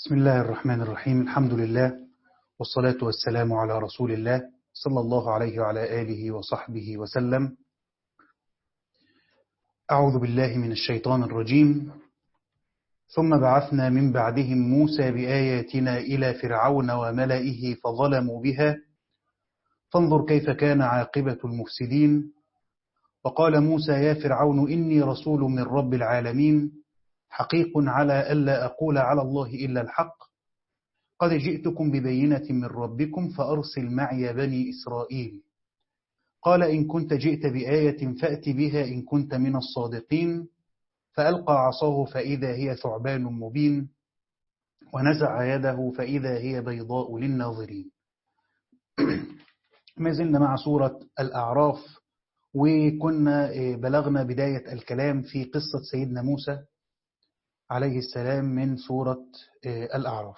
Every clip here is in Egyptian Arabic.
بسم الله الرحمن الرحيم الحمد لله والصلاة والسلام على رسول الله صلى الله عليه وعلى آله وصحبه وسلم أعوذ بالله من الشيطان الرجيم ثم بعثنا من بعدهم موسى بآياتنا إلى فرعون وملئه فظلموا بها فانظر كيف كان عاقبة المفسدين وقال موسى يا فرعون إني رسول من رب العالمين حقيق على ألا أقول على الله إلا الحق قد جئتكم ببينة من ربكم فأرسل معي بني إسرائيل قال إن كنت جئت بآية فأت بها إن كنت من الصادقين فألقى عصاه فإذا هي ثعبان مبين ونزع يده فإذا هي بيضاء للناظرين ما زلنا مع سورة الأعراف وكنا بلغنا بداية الكلام في قصة سيدنا موسى عليه السلام من سورة الأعراف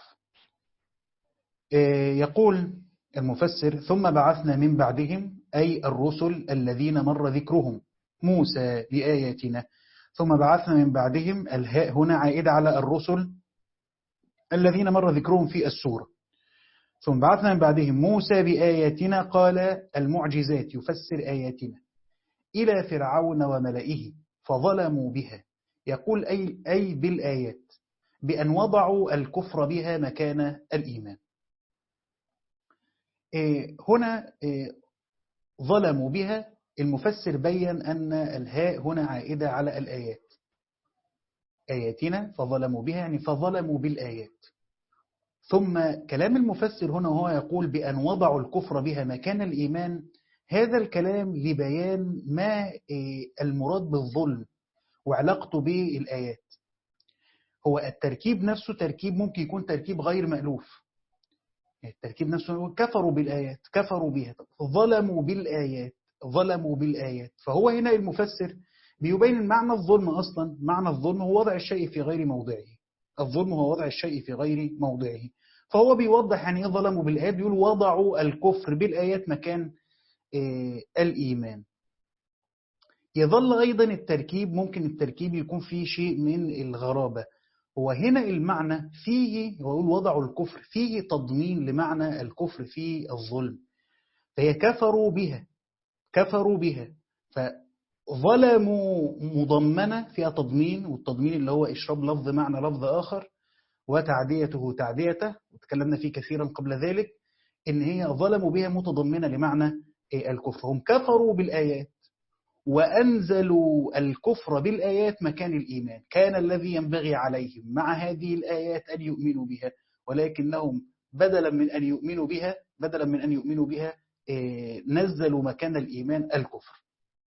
يقول المفسر ثم بعثنا من بعدهم أي الرسل الذين مر ذكرهم موسى بآياتنا ثم بعثنا من بعدهم الهاء هنا عائدة على الرسل الذين مر ذكرهم في السورة ثم بعثنا من بعدهم موسى بآياتنا قال المعجزات يفسر آياتنا إلى فرعون وملئه فظلموا بها يقول أي, أي بالآيات بأن وضعوا الكفر بها مكان الإيمان هنا ظلموا بها المفسر بين أن الهاء هنا عائدة على الآيات آياتنا فظلموا بها يعني فظلموا بالآيات ثم كلام المفسر هنا هو يقول بأن وضعوا الكفر بها مكان الإيمان هذا الكلام لبيان ما المراد بالظلم وعلاقته بالآيات هو التركيب نفسه تركيب ممكن يكون تركيب غير مألوف التركيب نفسه كفروا بالآيات كفروا بها ظلموا بالآيات ظلموا بالآيات فهو هنا المفسر بيبين معنى الظلم أصلا معنى الظلم هو وضع الشيء في غير موضعه الظلم هو وضع الشيء في غير موضعه فهو بيوضح يعني ايه ظلموا بالآيات بيقول وضعوا الكفر بالآيات مكان الإيمان يظل أيضا التركيب ممكن التركيب يكون فيه شيء من الغرابة هو هنا المعنى فيه ويقول وضعوا الكفر فيه تضمين لمعنى الكفر في الظلم فهي كفروا بها كفروا بها فظلموا مضمنة فيها تضمين والتضمين اللي هو إشراب لفظ معنى لفظ آخر وتعديته تعديته وتكلمنا فيه كثيرا قبل ذلك إن هي ظلموا بها متضمنة لمعنى الكفر هم كفروا بالآيات وأنزلوا الكفر بالآيات مكان الإيمان كان الذي ينبغي عليهم مع هذه الآيات أن يؤمنوا بها ولكنهم بدلا من أن يؤمنوا بها بدلا من أن يؤمنوا بها نزلوا مكان الإيمان الكفر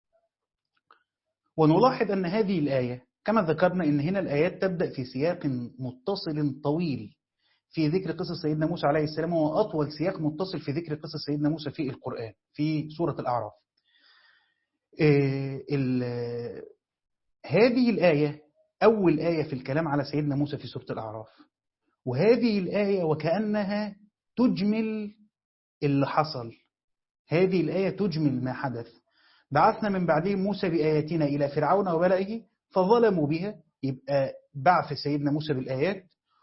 ونلاحظ أن هذه الآية كما ذكرنا أن هنا الآيات تبدأ في سياق متصل طويل في ذكر قصص سيدنا موسى عليه السلام وهو أطول سياق متصل في ذكر قصص سيدنا موسى في القرآن في سورة الأعراف هذه الآية أول آية في الكلام على سيدنا موسى في سورة الأعراف وهذه الآية وكأنها تجمل اللي حصل هذه الآية تجمل ما حدث بعثنا من بعدهم موسى بآياتنا إلى فرعون وملئه فظلموا بها يبقى بعث سيدنا موسى بالآيات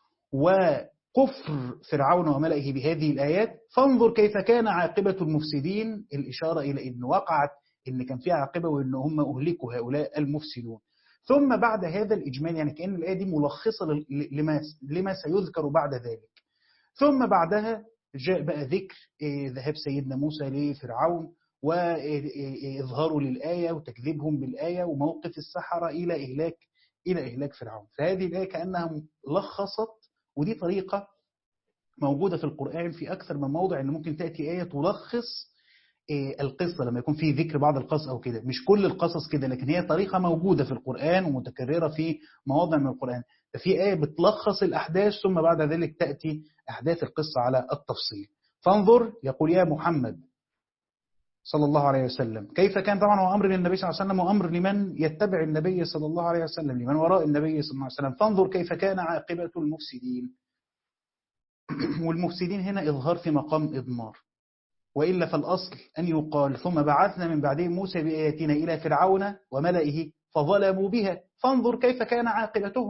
وكفر فرعون وملئه بهذه الآيات فانظر كيف كان عاقبة المفسدين الإشارة إلى أن وقعت ان كان فيها عاقبه وان هم اهلكوا هؤلاء المفسدون ثم بعد هذا الاجمال يعني كان الايه دي ملخصه لما لما سيذكر بعد ذلك ثم بعدها جاء بقى ذكر ذهاب سيدنا موسى لفرعون واظهاره للايه وتكذيبهم بالايه وموقف السحره الى اهلاك الى اهلاك فرعون فهذه الايه كانها لخصت ودي طريقه موجوده في القران في اكثر من موضع ان ممكن تاتي ايه تلخص القصة لما يكون في ذكر بعض القصص أو كده مش كل القصص كده لكن هي طريقة موجودة في القرآن ومتكررة في مواضع من القرآن ففي آية بتلخص الأحداث ثم بعد ذلك تأتي أحداث القصة على التفصيل فانظر يقول يا محمد صلى الله عليه وسلم كيف كان طبعا هو أمر للنبي صلى الله عليه وسلم وأمر لمن يتبع النبي صلى الله عليه وسلم لمن وراء النبي صلى الله عليه وسلم فانظر كيف كان عاقبة المفسدين والمفسدين هنا إظهار في مقام إضمار وإلا فالأصل أن يقال ثم بعثنا من بعدهم موسى بآياتنا إلى فرعون وملئه فظلموا بها فانظر كيف كان عاقبتهم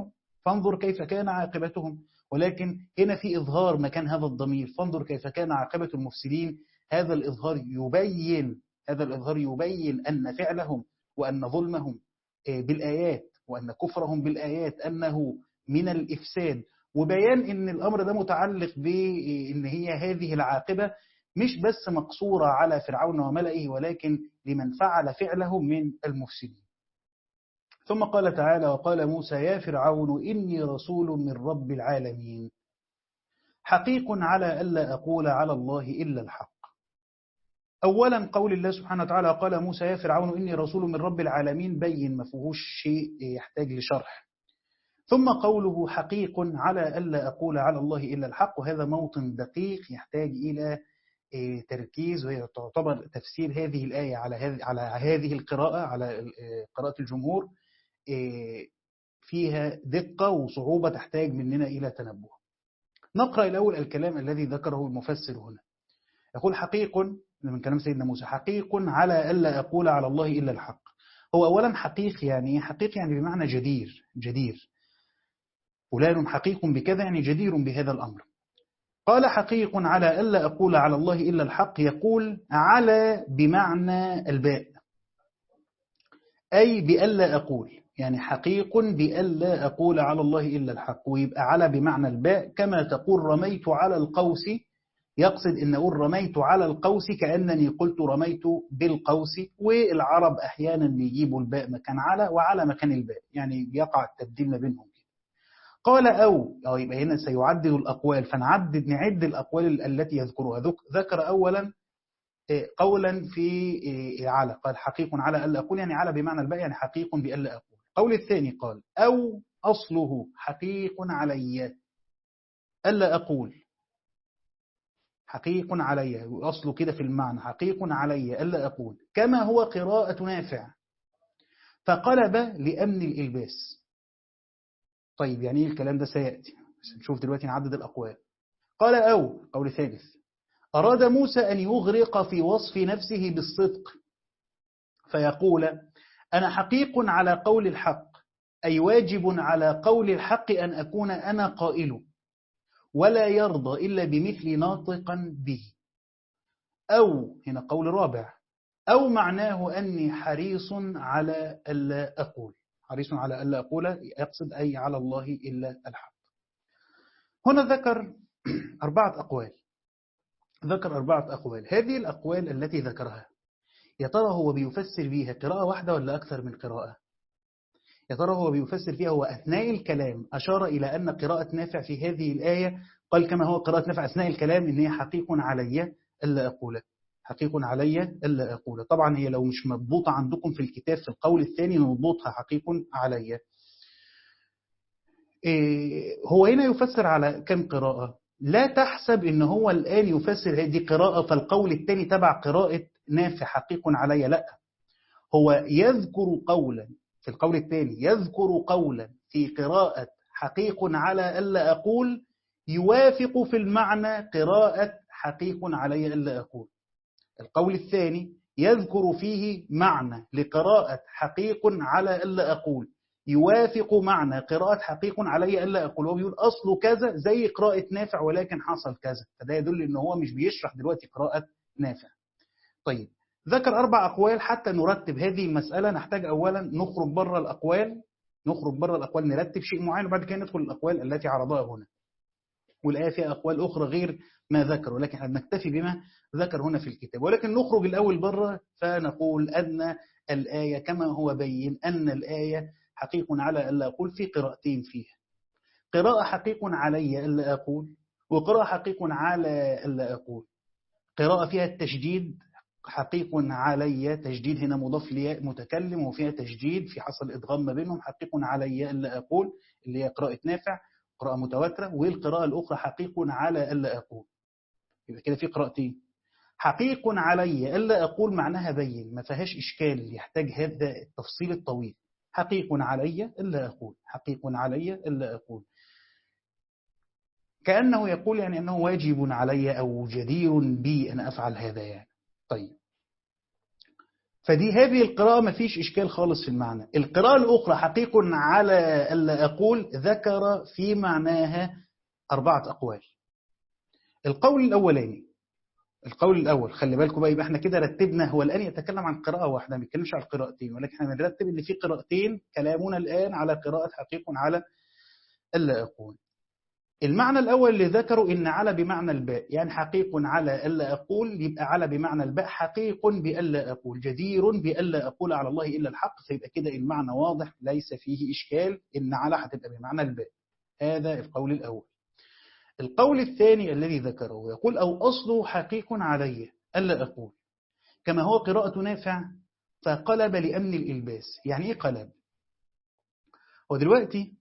فانظر كيف كان عاقبتهم ولكن هنا في إظهار مكان هذا الضمير فانظر كيف كان عاقبة المفسدين هذا الإظهار يبين هذا الإظهار يبين أن فعلهم وأن ظلمهم بالآيات وأن كفرهم بالآيات أنه من الإفساد وبيان أن الأمر ده متعلق بأن هي هذه العاقبة مش بس مقصورة على فرعون وملئه ولكن لمن فعل فعله من المفسدين ثم قال تعالى وقال موسى يا فرعون إني رسول من رب العالمين حقيق على ألا أقول على الله إلا الحق أولا قول الله سبحانه وتعالى قال موسى يا فرعون إني رسول من رب العالمين بين ما فيهوش شيء يحتاج لشرح ثم قوله حقيق على ألا أقول على الله إلا الحق وهذا موطن دقيق يحتاج إلى تركيز وهي تعتبر تفسير هذه الآية على هذه على هذه القراءة على قراءة الجمهور فيها دقة وصعوبة تحتاج مننا إلى تنبه نقرأ الأول الكلام الذي ذكره المفسر هنا يقول حقيق من كلام سيدنا موسى حقيق على ألا أقول على الله إلا الحق هو أولا حقيق يعني حقيق يعني بمعنى جدير جدير فلان حقيق بكذا يعني جدير بهذا الأمر قال حقيق على ألا أقول على الله إلا الحق يقول على بمعنى الباء أي بألا أقول يعني حقيق بألا أقول على الله إلا الحق ويبقى على بمعنى الباء كما تقول رميت على القوس يقصد إن أقول رميت على القوس كأنني قلت رميت بالقوس والعرب أحيانا بيجيبوا الباء مكان على وعلى مكان الباء يعني بيقع التبديل ما بينهم قال أو أو يبقى هنا سيعدد الأقوال فنعدد نعد الأقوال التي يذكرها ذكر أولا قولا في على قال حقيق على ألا أقول يعني على بمعنى الباء يعني حقيق بألا أقول قول الثاني قال أو أصله حقيق علي ألا أقول حقيق علي أصله كده في المعنى حقيق علي ألا أقول كما هو قراءة نافع فقلب لأمن الإلباس طيب يعني ايه الكلام ده سيأتي بس نشوف دلوقتي نعدد الأقوال قال أو قول ثالث أراد موسى أن يغرق في وصف نفسه بالصدق فيقول أنا حقيق على قول الحق أي واجب على قول الحق أن أكون أنا قائل ولا يرضى إلا بمثل ناطقا به أو هنا قول رابع أو معناه أني حريص على ألا أقول حريص على ألا أقول يقصد أي على الله إلا الحق هنا ذكر أربعة أقوال ذكر أربعة أقوال هذه الأقوال التي ذكرها يا ترى هو بيفسر بيها قراءة واحدة ولا أكثر من قراءة يا ترى هو بيفسر فيها هو أثناء الكلام أشار إلى أن قراءة نافع في هذه الآية قال كما هو قراءة نافع أثناء الكلام إن هي حقيق علي ألا أقول حقيق علي ألا أقول طبعا هي لو مش مضبوطة عندكم في الكتاب في القول الثاني نضبطها حقيق علي هو هنا يفسر على كم قراءة لا تحسب إن هو الآن يفسر هذه قراءة فالقول الثاني تبع قراءة نافع حقيق علي لا هو يذكر قولا في القول الثاني يذكر قولا في قراءة حقيق على ألا أقول يوافق في المعنى قراءة حقيق علي ألا أقول القول الثاني يذكر فيه معنى لقراءة حقيق على ألا أقول يوافق معنى قراءة حقيق علي ألا أقول هو بيقول أصله كذا زي قراءة نافع ولكن حصل كذا فده يدل إن هو مش بيشرح دلوقتي قراءة نافع طيب ذكر أربع أقوال حتى نرتب هذه المسألة نحتاج أولا نخرج بره الأقوال نخرج بره الأقوال نرتب شيء معين وبعد كده ندخل الأقوال التي عرضها هنا والآية فيها أقوال أخرى غير ما ذكر ولكن احنا نكتفي بما ذكر هنا في الكتاب ولكن نخرج الأول بره فنقول أن الآية كما هو بين أن الآية حقيق على ألا أقول في قراءتين فيها قراءة حقيق علي ألا أقول وقراءة حقيق على ألا أقول قراءة فيها التشديد حقيق علي تجديد هنا مضاف لي متكلم وفيها تجديد في حصل إدغام ما بينهم حقيق علي ألا أقول اللي هي قراءة نافع قراءة متواترة والقراءة الأخرى حقيق على ألا أقول يبقى كده في قراءتين حقيق علي ألا أقول معناها بين ما فيهاش إشكال يحتاج هذا التفصيل الطويل حقيق علي ألا أقول حقيق علي ألا أقول كأنه يقول يعني أنه واجب علي أو جدير بي أن أفعل هذا يعني طيب فدي هذه القراءة ما فيش إشكال خالص في المعنى القراءة الأخرى حقيق على ألا أقول ذكر في معناها أربعة أقوال القول الأولاني القول الأول خلي بالكم بقى يبقى احنا كده رتبنا هو الآن يتكلم عن قراءة واحدة ما بيتكلمش على القراءتين ولكن احنا بنرتب ان في قراءتين كلامنا الآن على قراءة حقيق على ألا أقول المعنى الأول اللي ذكروا إن على بمعنى الباء يعني حقيق على ألا أقول يبقى على بمعنى الباء حقيق بألا أقول جدير بألا أقول على الله إلا الحق فيبقى كده المعنى واضح ليس فيه إشكال إن على هتبقى بمعنى الباء هذا القول الأول القول الثاني الذي ذكره يقول أو أصله حقيق علي ألا أقول كما هو قراءة نافع فقلب لأمن الإلباس يعني إيه قلب ودلوقتي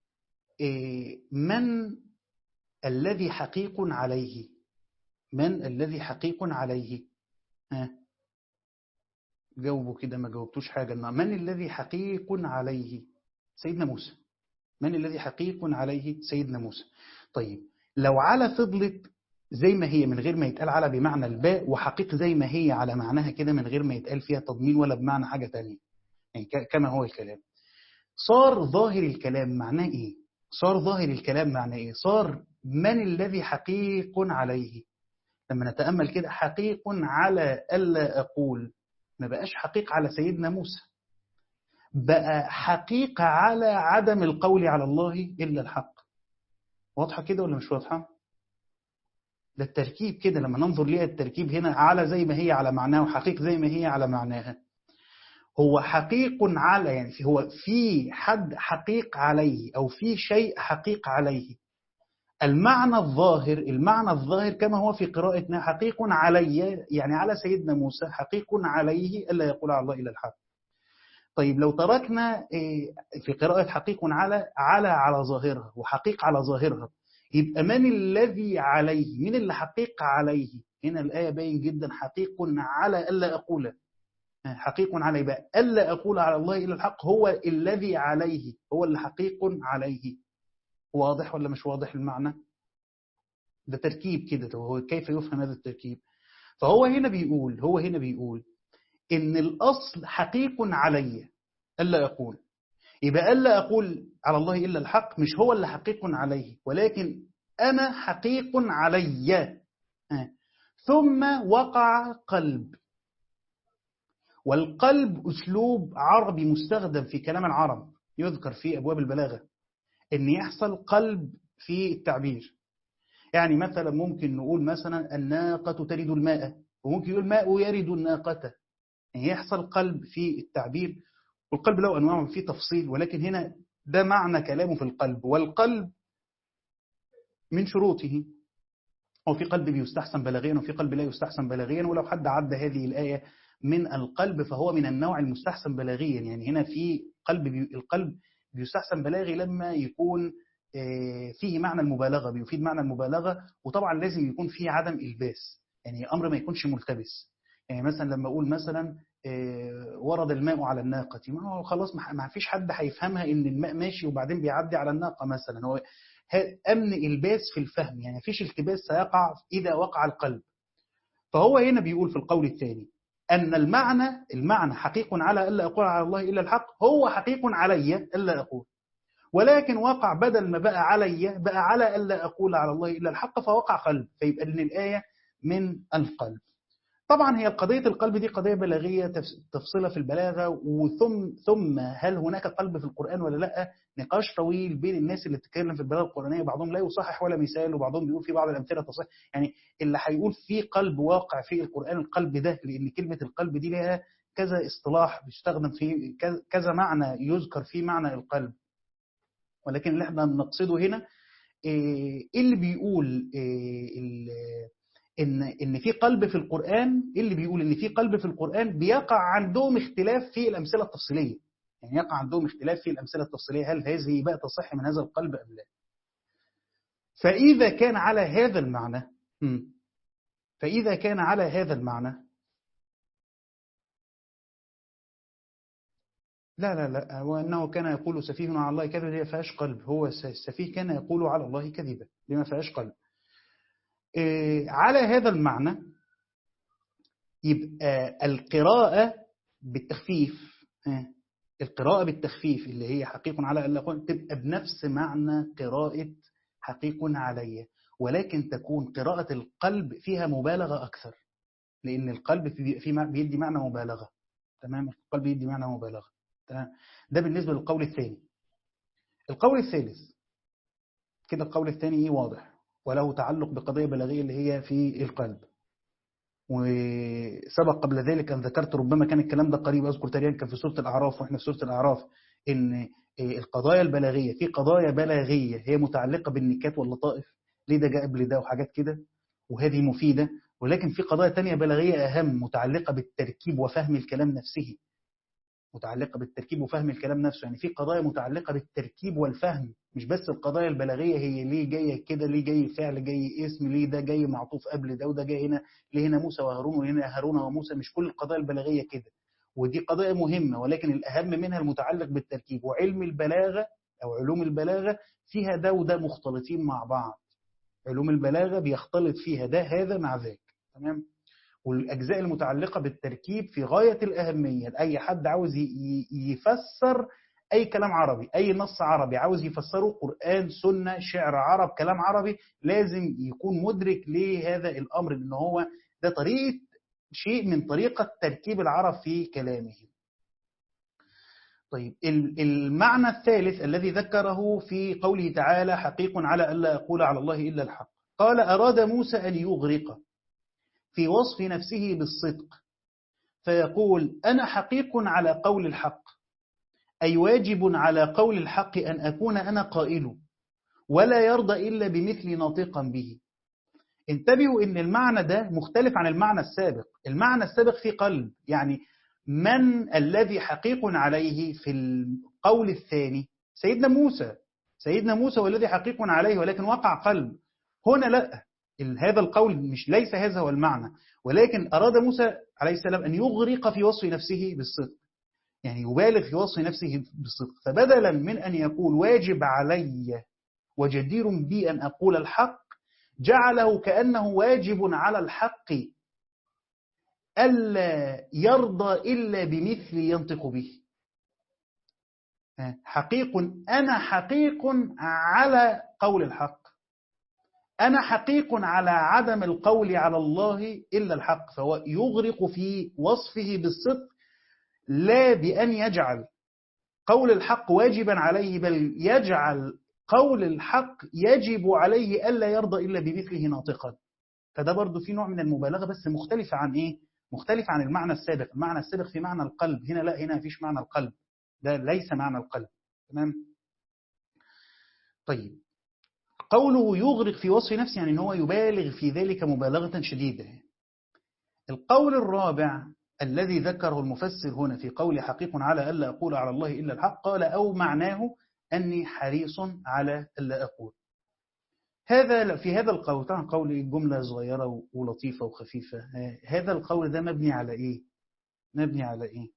من الذي حقيق عليه من الذي حقيق عليه ها جاوبوا كده ما جاوبتوش حاجة من الذي حقيق عليه سيدنا موسى من الذي حقيق عليه سيدنا موسى طيب لو على فضلت زي ما هي من غير ما يتقال على بمعنى الباء وحقيق زي ما هي على معناها كده من غير ما يتقال فيها تضمين ولا بمعنى حاجة تانية يعني كما هو الكلام صار ظاهر الكلام معناه ايه صار ظاهر الكلام معناه ايه صار من الذي حقيق عليه لما نتأمل كده حقيق على ألا أقول ما بقاش حقيق على سيدنا موسى بقى حقيقة على عدم القول على الله إلا الحق واضحة كده ولا مش واضحة ده التركيب كده لما ننظر ليها التركيب هنا على زي ما هي على معناها وحقيق زي ما هي على معناها هو حقيق على يعني هو في حد حقيق عليه أو في شيء حقيق عليه المعنى الظاهر المعنى الظاهر كما هو في قراءتنا حقيق علي يعني على سيدنا موسى حقيق عليه ألا يقول على الله إلا الحق طيب لو تركنا في قراءة حقيق على على على ظاهرها وحقيق على ظاهرها يبقى من الذي عليه من اللي حقيق عليه هنا الآية باين جدا حقيق على ألا أقول حقيق عليه بقى ألا أقول على الله إلا الحق هو الذي عليه هو اللي حقيق عليه واضح ولا مش واضح المعنى ده تركيب كده هو كيف يفهم هذا التركيب فهو هنا بيقول هو هنا بيقول إن الأصل حقيق علي ألا أقول يبقى ألا أقول على الله إلا الحق مش هو اللي حقيق عليه ولكن أنا حقيق علي ثم وقع قلب والقلب أسلوب عربي مستخدم في كلام العرب يذكر في أبواب البلاغة أن يحصل قلب في التعبير يعني مثلا ممكن نقول مثلا الناقة ترد الماء وممكن يقول الماء يرد الناقة يعني يحصل قلب في التعبير والقلب له أنواع فيه تفصيل ولكن هنا ده معنى كلامه في القلب والقلب من شروطه هو في قلب بيستحسن بلاغيا وفي قلب لا يستحسن بلاغيا ولو حد عد هذه الآية من القلب فهو من النوع المستحسن بلاغيا يعني هنا في قلب بي القلب بيستحسن بلاغي لما يكون فيه معنى المبالغة بيفيد معنى المبالغة وطبعا لازم يكون فيه عدم إلباس يعني أمر ما يكونش ملتبس يعني مثلا لما أقول مثلا ورد الماء على الناقة ما هو خلاص ما فيش حد هيفهمها إن الماء ماشي وبعدين بيعدي على الناقة مثلا هو أمن إلباس في الفهم يعني فيش التباس سيقع إذا وقع القلب فهو هنا بيقول في القول الثاني أن المعنى المعنى حقيق على ألا أقول على الله إلا الحق هو حقيق علي ألا أقول ولكن وقع بدل ما بقى علي بقى على ألا أقول على الله إلا الحق فوقع قلب فيبقى أن الآية من القلب طبعا هي قضية القلب دي قضية بلاغية تفصيلها في البلاغة وثم ثم هل هناك قلب في القرآن ولا لا نقاش طويل بين الناس اللي بتتكلم في البلاغة القرآنية بعضهم لا يصحح ولا مثال وبعضهم بيقول في بعض الأمثلة تصحيح يعني اللي هيقول في قلب واقع في القرآن القلب ده لأن كلمة القلب دي لها كذا اصطلاح بيستخدم في كذا معنى يذكر فيه معنى القلب ولكن اللي احنا بنقصده هنا ايه اللي بيقول إيه ان ان في قلب في القرآن اللي بيقول ان في قلب في القرآن بيقع عندهم اختلاف في الأمثلة التفصيلية يعني يقع عندهم اختلاف في الأمثلة التفصيلية هل هذه بقى تصح من هذا القلب أم لا فإذا كان على هذا المعنى فإذا كان على هذا المعنى لا لا لا وأنه كان يقول سفيه على الله كذبا دي ما فيهاش قلب هو السفيه كان يقول على الله كذبا دي ما فيهاش قلب على هذا المعنى يبقى القراءة بالتخفيف القراءة بالتخفيف اللي هي حقيق على ألا أقول تبقى بنفس معنى قراءة حقيق علي ولكن تكون قراءة القلب فيها مبالغة أكثر لأن القلب في بيدي معنى مبالغة تمام القلب بيدي معنى مبالغة تمام ده بالنسبة للقول الثاني القول الثالث كده القول الثاني ايه واضح وله تعلق بقضية بلاغية اللي هي في القلب وسبق قبل ذلك أن ذكرت ربما كان الكلام ده قريب أذكر تقريبا كان في سورة الأعراف وإحنا في سورة الأعراف إن القضايا البلاغية في قضايا بلاغية هي متعلقة بالنكات واللطائف ليه ده جاء قبل ده وحاجات كده وهذه مفيدة ولكن في قضايا تانية بلاغية أهم متعلقة بالتركيب وفهم الكلام نفسه متعلقة بالتركيب وفهم الكلام نفسه يعني في قضايا متعلقة بالتركيب والفهم مش بس القضايا البلاغية هي ليه جاية كده ليه جاي فعل جاي اسم ليه ده جاي معطوف قبل ده وده جاي هنا ليه هنا موسى وهارون وهنا هارون وموسى مش كل القضايا البلاغية كده ودي قضايا مهمة ولكن الأهم منها المتعلق بالتركيب وعلم البلاغة أو علوم البلاغة فيها ده وده مختلطين مع بعض علوم البلاغة بيختلط فيها ده هذا مع ذاك تمام والأجزاء المتعلقة بالتركيب في غاية الأهمية لأي حد عاوز يفسر أي كلام عربي أي نص عربي عاوز يفسره قرآن سنة شعر عرب كلام عربي لازم يكون مدرك لهذا الأمر لأن هو ده طريقة شيء من طريقة تركيب العرب في كلامه طيب المعنى الثالث الذي ذكره في قوله تعالى حقيق على ألا أقول على الله إلا الحق قال أراد موسى أن يغرق في وصف نفسه بالصدق فيقول أنا حقيق على قول الحق أي واجب على قول الحق أن أكون أنا قائل ولا يرضى إلا بمثل ناطقا به انتبهوا ان المعنى ده مختلف عن المعنى السابق المعنى السابق في قلب يعني من الذي حقيق عليه في القول الثاني سيدنا موسى سيدنا موسى والذي حقيق عليه ولكن وقع قلب هنا لا هذا القول مش ليس هذا هو المعنى ولكن أراد موسى عليه السلام أن يغرق في وصف نفسه بالصدق يعني يبالغ في وصف نفسه بالصدق فبدلا من أن يقول واجب علي وجدير بي أن أقول الحق جعله كأنه واجب على الحق ألا يرضى إلا بمثل ينطق به حقيق أنا حقيق على قول الحق أنا حقيق على عدم القول على الله إلا الحق فهو يغرق في وصفه بالصدق لا بأن يجعل قول الحق واجبا عليه بل يجعل قول الحق يجب عليه ألا يرضى إلا بمثله ناطقا فده برضو في نوع من المبالغة بس مختلفة عن إيه؟ مختلف عن المعنى السابق المعنى السابق في معنى القلب هنا لا هنا فيش معنى القلب ده ليس معنى القلب تمام طيب قوله يغرق في وصف نفسه يعني ان هو يبالغ في ذلك مبالغة شديدة القول الرابع الذي ذكره المفسر هنا في قول حقيق على ألا أقول على الله إلا الحق قال أو معناه أني حريص على ألا أقول هذا في هذا القول طبعا قول جملة صغيرة ولطيفة وخفيفة هذا القول ده مبني على إيه مبني على إيه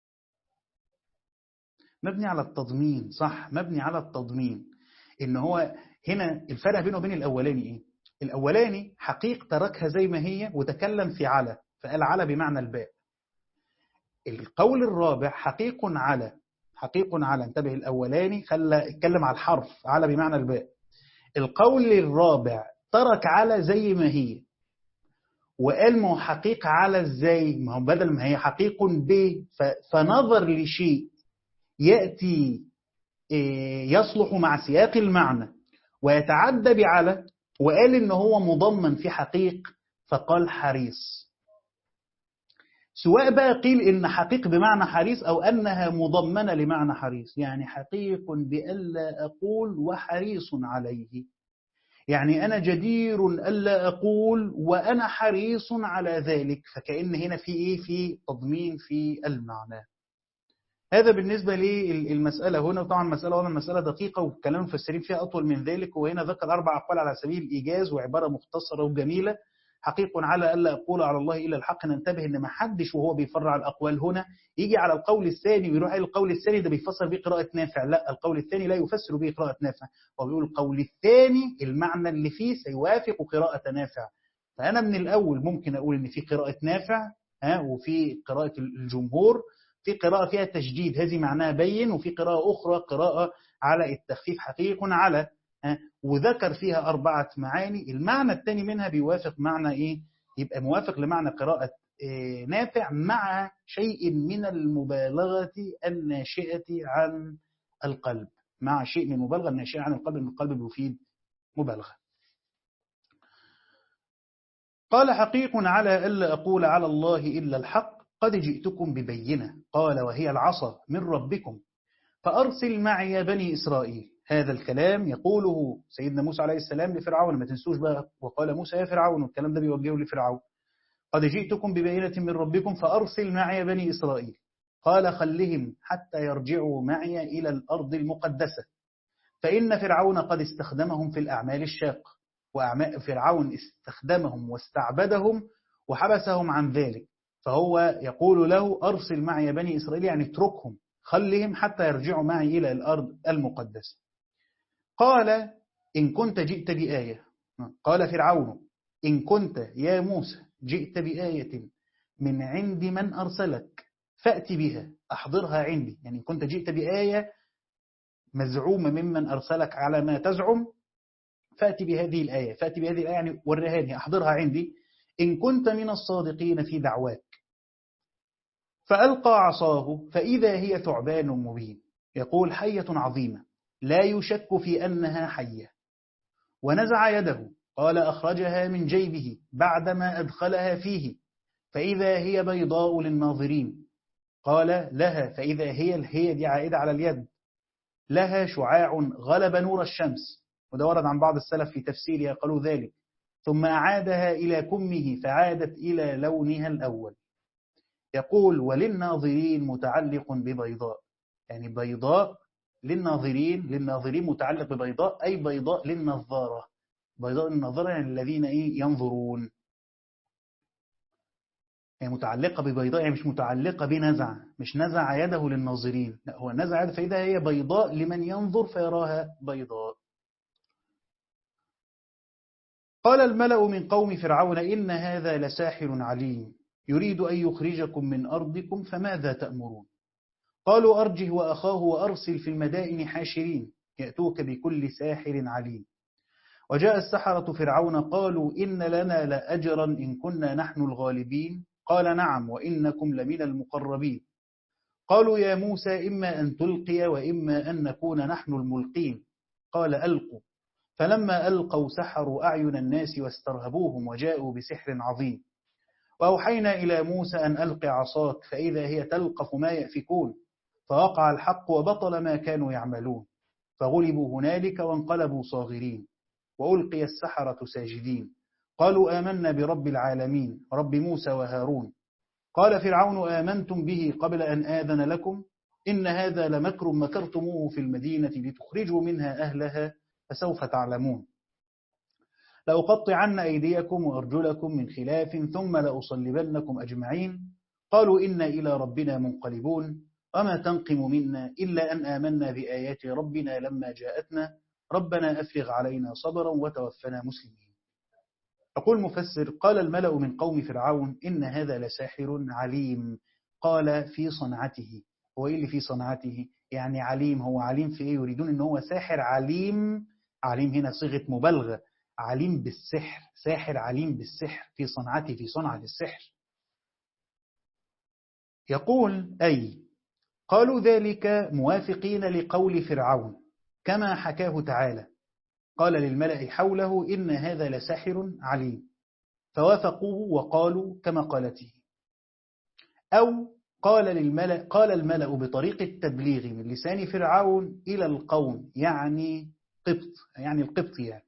مبني على التضمين صح مبني على التضمين إن هو هنا الفرق بينه وبين الأولاني إيه الأولاني حقيق تركها زي ما هي وتكلم في على فقال على بمعنى الباء القول الرابع حقيق على حقيق على انتبه الأولاني خلى اتكلم على الحرف على بمعنى الباء القول الرابع ترك على زي ما هي وقال ما هو حقيق على ازاي ما هو بدل ما هي حقيق ب فنظر لشيء يأتي يصلح مع سياق المعنى ويتعدى بعلى وقال ان هو مضمن في حقيق فقال حريص سواء بقى قيل إن حقيق بمعنى حريص أو أنها مضمنة لمعنى حريص يعني حقيق بألا أقول وحريص عليه يعني أنا جدير ألا أقول وأنا حريص على ذلك فكأن هنا في إيه في تضمين في المعنى هذا بالنسبة للمسألة هنا طبعا مسألة هنا مسألة دقيقة وكلام المفسرين فيها أطول من ذلك وهنا ذكر أربع أقوال على سبيل الإيجاز وعبارة مختصرة وجميلة حقيق على ألا أقول على الله إلا الحق ننتبه إن ما حدش وهو بيفرع الأقوال هنا يجي على القول الثاني ويروح القول الثاني ده بيفسر به قراءة نافع لا القول الثاني لا يفسر به قراءة نافع هو بيقول القول الثاني المعنى اللي فيه سيوافق قراءة نافع فأنا من الأول ممكن أقول إن في قراءة نافع ها وفي قراءة الجمهور في قراءة فيها تشديد هذه معناها بين وفي قراءة أخرى قراءة على التخفيف حقيق على ها وذكر فيها أربعة معاني المعنى الثاني منها بيوافق معنى إيه يبقى موافق لمعنى قراءة إيه نافع مع شيء من المبالغة الناشئة عن القلب مع شيء من المبالغة الناشئة عن القلب من القلب بيفيد مبالغة قال حقيق على ألا أقول على الله إلا الحق قد جئتكم ببينة قال وهي العصا من ربكم فأرسل معي بني إسرائيل هذا الكلام يقوله سيدنا موسى عليه السلام لفرعون ما تنسوش بقى وقال موسى يا فرعون والكلام ده بيوجهه لفرعون قد جئتكم ببينة من ربكم فأرسل معي بني إسرائيل قال خلهم حتى يرجعوا معي إلى الأرض المقدسة فإن فرعون قد استخدمهم في الأعمال الشاقة وأعمال فرعون استخدمهم واستعبدهم وحبسهم عن ذلك فهو يقول له أرسل معي بني إسرائيل يعني اتركهم خلهم حتى يرجعوا معي إلى الأرض المقدسة قال إن كنت جئت بآية قال فرعون إن كنت يا موسى جئت بآية من عند من أرسلك فأت بها أحضرها عندي يعني إن كنت جئت بآية مزعومة ممن أرسلك على ما تزعم فأتي بهذه الآية فأتي بهذه الآية يعني ورهاني أحضرها عندي إن كنت من الصادقين في دعواك فألقى عصاه فإذا هي ثعبان مبين يقول حية عظيمة لا يشك في أنها حية ونزع يده قال أخرجها من جيبه بعدما أدخلها فيه فإذا هي بيضاء للناظرين قال لها فإذا هي الهي دي عائدة على اليد لها شعاع غلب نور الشمس وده ورد عن بعض السلف في تفسيرها قالوا ذلك ثم أعادها إلى كمه فعادت إلى لونها الأول يقول وللناظرين متعلق ببيضاء يعني بيضاء للناظرين للناظرين متعلق ببيضاء أي بيضاء للنظارة بيضاء للنظارة يعني الذين إيه ينظرون يعني متعلقة ببيضاء يعني مش متعلقة بنزع مش نزع يده للناظرين لا هو نزع يده فإذا هي بيضاء لمن ينظر فيراها بيضاء قال الملأ من قوم فرعون إن هذا لساحر عليم يريد أن يخرجكم من أرضكم فماذا تأمرون قالوا أرجه وأخاه وأرسل في المدائن حاشرين يأتوك بكل ساحر عليم وجاء السحرة فرعون قالوا إن لنا لأجرا إن كنا نحن الغالبين قال نعم وإنكم لمن المقربين قالوا يا موسى إما أن تلقي وإما أن نكون نحن الملقين قال ألقوا فلما ألقوا سحروا أعين الناس واسترهبوهم وجاءوا بسحر عظيم وأوحينا إلى موسى أن ألق عصاك فإذا هي تلقف ما يأفكون فوقع الحق وبطل ما كانوا يعملون فغلبوا هنالك وانقلبوا صاغرين وألقي السحرة ساجدين قالوا آمنا برب العالمين رب موسى وهارون قال فرعون آمنتم به قبل أن آذن لكم إن هذا لمكر مكرتموه في المدينة لتخرجوا منها أهلها فسوف تعلمون لأقطعن أيديكم وأرجلكم من خلاف ثم لأصلبنكم أجمعين قالوا إنا إلى ربنا منقلبون وما تنقم منا إلا أن آمنا بآيات ربنا لما جاءتنا ربنا أفرغ علينا صبرا وتوفنا مسلمين أقول مفسر قال الملأ من قوم فرعون إن هذا لساحر عليم قال في صنعته هو إيه اللي في صنعته يعني عليم هو عليم في إيه يريدون إن هو ساحر عليم عليم هنا صيغة مبالغة عليم بالسحر ساحر عليم بالسحر في صنعته في صنعة السحر يقول أي قالوا ذلك موافقين لقول فرعون كما حكاه تعالى قال للملأ حوله إن هذا لساحر عليم فوافقوه وقالوا كما قالته أو قال للملأ قال الملأ بطريق التبليغ من لسان فرعون إلى القوم يعني قبط يعني القبط يعني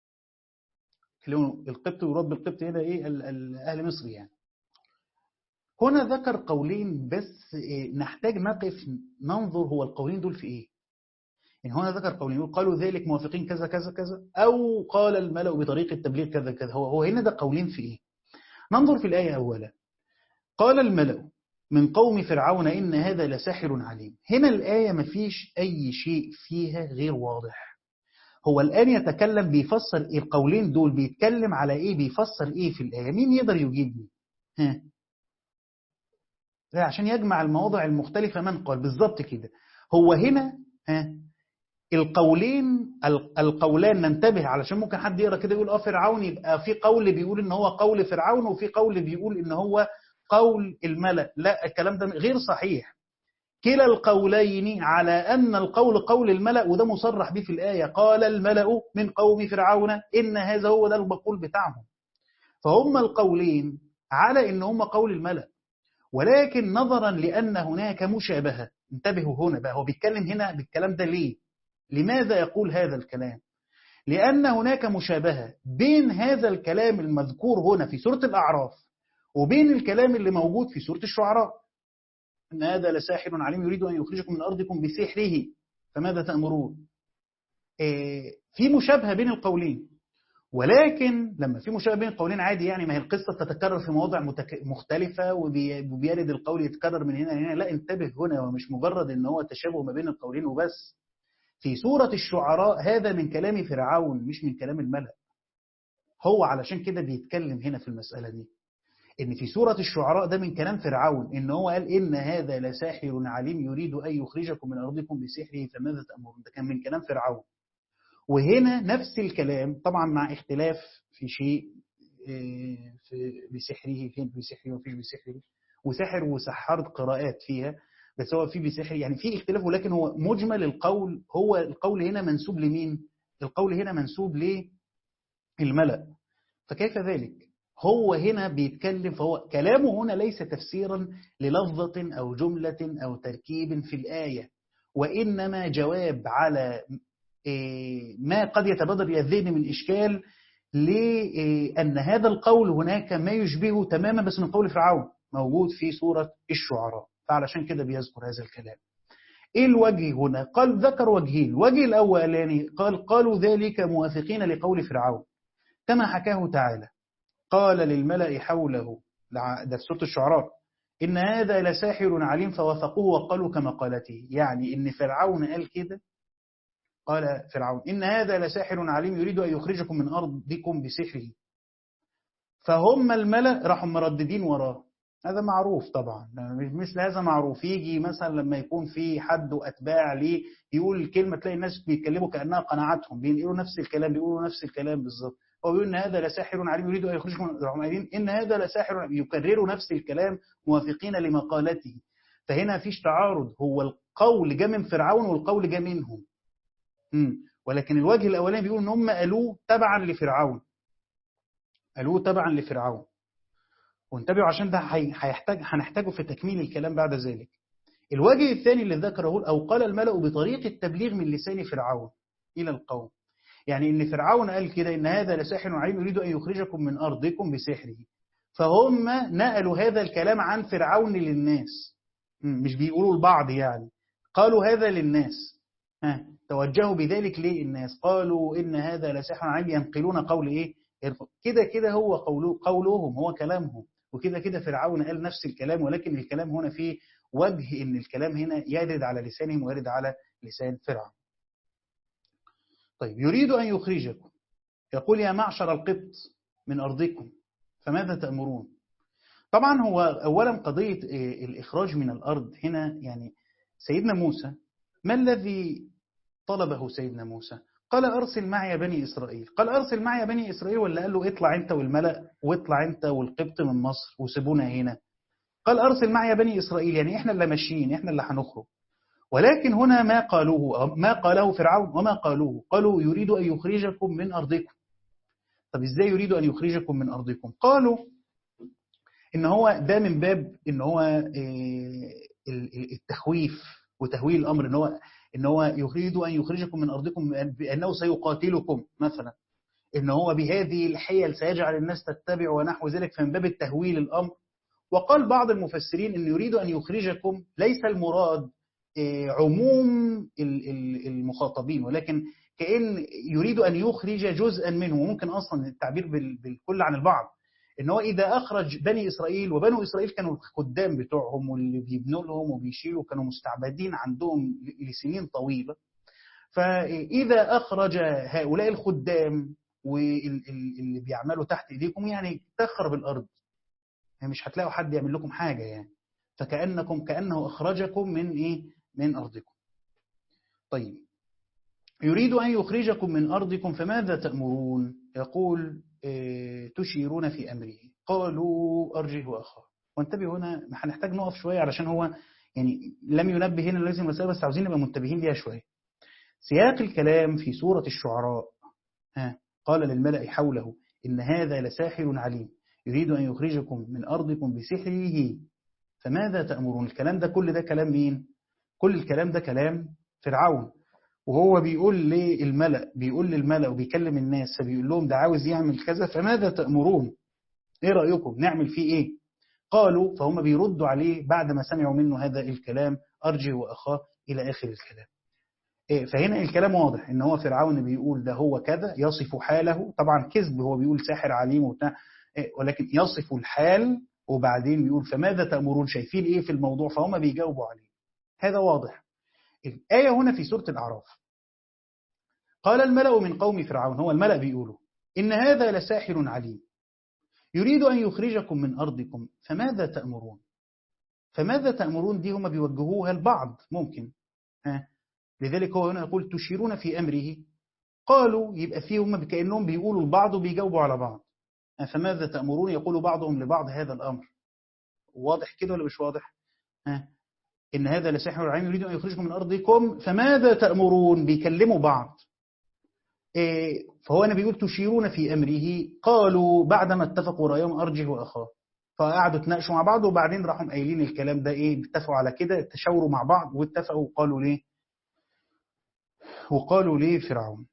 القبط يرد بالقبط هنا إيه أهل مصر يعني هنا ذكر قولين بس نحتاج نقف ننظر هو القولين دول في إيه يعني هنا ذكر قولين يقول قالوا ذلك موافقين كذا كذا كذا أو قال الملأ بطريقة التبليغ كذا كذا هو هو هنا ده قولين في إيه ننظر في الآية أولا قال الملأ من قوم فرعون إن هذا لساحر عليم هنا الآية ما فيش أي شيء فيها غير واضح هو الآن يتكلم بيفسر إيه القولين دول بيتكلم على إيه بيفسر إيه في الآية مين يقدر يجيبني ها عشان يجمع المواضع المختلفة من قال بالظبط كده هو هنا ها القولين القولان ننتبه علشان ممكن حد يقرا كده يقول اه فرعون يبقى في قول بيقول ان هو قول فرعون وفي قول بيقول ان هو قول الملأ لا الكلام ده غير صحيح كلا القولين على أن القول قول الملأ وده مصرح به في الآية قال الملأ من قوم فرعون إن هذا هو ده المقول بتاعهم فهم القولين على إن هم قول الملأ ولكن نظرا لأن هناك مشابهة انتبهوا هنا بقى هو بيتكلم هنا بالكلام ده ليه لماذا يقول هذا الكلام لأن هناك مشابهة بين هذا الكلام المذكور هنا في سورة الأعراف وبين الكلام اللي موجود في سورة الشعراء إن هذا لساحر عليم يريد أن يخرجكم من أرضكم بسحره فماذا تأمرون إيه في مشابهة بين القولين ولكن لما في مشابهة بين القولين عادي يعني ما هي القصة تتكرر في مواضع متك... مختلفة وبيرد القول يتكرر من هنا لهنا لا انتبه هنا ومش مجرد ان هو تشابه ما بين القولين وبس في سورة الشعراء هذا من كلام فرعون مش من كلام الملأ هو علشان كده بيتكلم هنا في المسألة دي ان في سورة الشعراء ده من كلام فرعون ان هو قال ان هذا لساحر عليم يريد ان يخرجكم من ارضكم بسحره فماذا تأمرون ده كان من كلام فرعون وهنا نفس الكلام طبعا مع اختلاف في شيء في بسحره فين بسحره وفيش بسحره وسحر وسحرت قراءات فيها بس هو في بسحر يعني في اختلاف ولكن هو مجمل القول هو القول هنا منسوب لمين القول هنا منسوب للملأ فكيف ذلك هو هنا بيتكلم فهو كلامه هنا ليس تفسيرا للفظة أو جملة أو تركيب في الآية وإنما جواب على ما قد يتبادر إلى الذهن من إشكال لأن هذا القول هناك ما يشبهه تماما بس من قول فرعون موجود في سورة الشعراء فعلشان كده بيذكر هذا الكلام إيه الوجه هنا؟ قال ذكر وجهين الوجه الأولاني قال قالوا ذلك موافقين لقول فرعون كما حكاه تعالى قال للملأ حوله ده في سورة الشعراء إن هذا لساحر عليم فوافقوه وقالوا كما قالته يعني إن فرعون قال كده قال فرعون إن هذا لساحر عليم يريد أن يخرجكم من أرضكم بسحره فهم الملأ راحوا مرددين وراه هذا معروف طبعا مثل هذا معروف يجي مثلا لما يكون في حد وأتباع ليه يقول كلمة تلاقي الناس بيتكلموا كأنها قناعاتهم بينقلوا نفس الكلام بيقولوا نفس الكلام بالظبط هو بيقول إن هذا لساحر عليم يريد أن يخرجكم راحوا قايلين إن هذا لساحر يكرروا نفس الكلام موافقين لمقالته فهنا فيش تعارض هو القول جاء من فرعون والقول جاء منهم ولكن الوجه الأولاني بيقول إن هم قالوه تبعا لفرعون قالوه تبعا لفرعون وانتبهوا عشان ده هيحتاج هنحتاجه في تكميل الكلام بعد ذلك الوجه الثاني اللي ذكره أو قال الملأ بطريقة التبليغ من لسان فرعون إلى القوم يعني إن فرعون قال كده إن هذا لساحر عليم يريد أن يخرجكم من أرضكم بسحره فهم نقلوا هذا الكلام عن فرعون للناس مش بيقولوا البعض يعني قالوا هذا للناس ها توجهوا بذلك ليه الناس قالوا إن هذا لساحر عليم ينقلون قول إيه كده كده هو قوله قولهم هو كلامهم وكده كده فرعون قال نفس الكلام ولكن الكلام هنا فيه وجه إن الكلام هنا يرد على لسانهم ويرد على لسان فرعون طيب يريد أن يخرجكم يقول يا معشر القبط من أرضكم فماذا تأمرون طبعا هو أولا قضية الإخراج من الأرض هنا يعني سيدنا موسى ما الذي طلبه سيدنا موسى قال أرسل معي بني إسرائيل قال أرسل معي بني إسرائيل ولا قال له اطلع أنت والملأ واطلع أنت والقبط من مصر وسيبونا هنا قال أرسل معي بني إسرائيل يعني إحنا اللي ماشيين إحنا اللي هنخرج ولكن هنا ما قالوه ما قاله فرعون وما قالوه قالوا يريد أن يخرجكم من أرضكم طب إزاي يريد أن يخرجكم من أرضكم قالوا إن هو ده من باب إن هو التخويف وتهويل الأمر إن هو إن هو يريد أن يخرجكم من أرضكم بأنه سيقاتلكم مثلا إن هو بهذه الحيل سيجعل الناس تتبع ونحو ذلك فمن باب التهويل الأمر وقال بعض المفسرين إن يريد أن يخرجكم ليس المراد عموم المخاطبين ولكن كأن يريد أن يخرج جزءا منه وممكن أصلا التعبير بالكل عن البعض إن هو إذا أخرج بني إسرائيل وبنو إسرائيل كانوا الخدام بتوعهم واللي بيبنوا لهم وبيشيلوا كانوا مستعبدين عندهم لسنين طويلة فإذا أخرج هؤلاء الخدام واللي بيعملوا تحت إيديكم يعني تخرب الأرض يعني مش هتلاقوا حد يعمل لكم حاجة يعني فكأنكم كأنه أخرجكم من إيه من أرضكم طيب يريد أن يخرجكم من أرضكم فماذا تأمرون يقول إيه تشيرون في أمره قالوا أرجه وأخاه وانتبه هنا هنحتاج نقف شوية علشان هو يعني لم ينبه هنا لازم المسألة بس عاوزين نبقى منتبهين ليها شوية سياق الكلام في سورة الشعراء ها قال للملأ حوله إن هذا لساحر عليم يريد أن يخرجكم من أرضكم بسحره فماذا تأمرون الكلام ده كل ده كلام مين كل الكلام ده كلام فرعون وهو بيقول للملأ بيقول للملأ وبيكلم الناس فبيقول لهم ده عاوز يعمل كذا فماذا تأمرون ايه رأيكم نعمل فيه ايه قالوا فهم بيردوا عليه بعد ما سمعوا منه هذا الكلام أرجه وأخاه إلى آخر الكلام فهنا الكلام واضح ان هو فرعون بيقول ده هو كذا يصف حاله طبعا كذب هو بيقول ساحر عليم وبتاع ولكن يصف الحال وبعدين بيقول فماذا تأمرون شايفين ايه في الموضوع فهم بيجاوبوا عليه هذا واضح الآية هنا في سورة الأعراف قال الملأ من قوم فرعون هو الملأ بيقولوا إن هذا لساحر عليم يريد أن يخرجكم من أرضكم فماذا تأمرون فماذا تأمرون دي هم بيوجهوها البعض ممكن ها لذلك هو هنا يقول تشيرون في أمره قالوا يبقى فيهم كأنهم بيقولوا البعض وبيجاوبوا على بعض فماذا تأمرون يقول بعضهم لبعض هذا الأمر واضح كده ولا مش واضح ها إن هذا لسحر عليم يريد أن يخرجكم من أرضكم فماذا تأمرون بيكلموا بعض إيه فهو أنا بيقول تشيرون في أمره قالوا بعدما اتفقوا رأيهم أرجه وأخاه فقعدوا تناقشوا مع بعض وبعدين راحوا قايلين الكلام ده إيه اتفقوا على كده تشاوروا مع بعض واتفقوا وقالوا ليه وقالوا ليه فرعون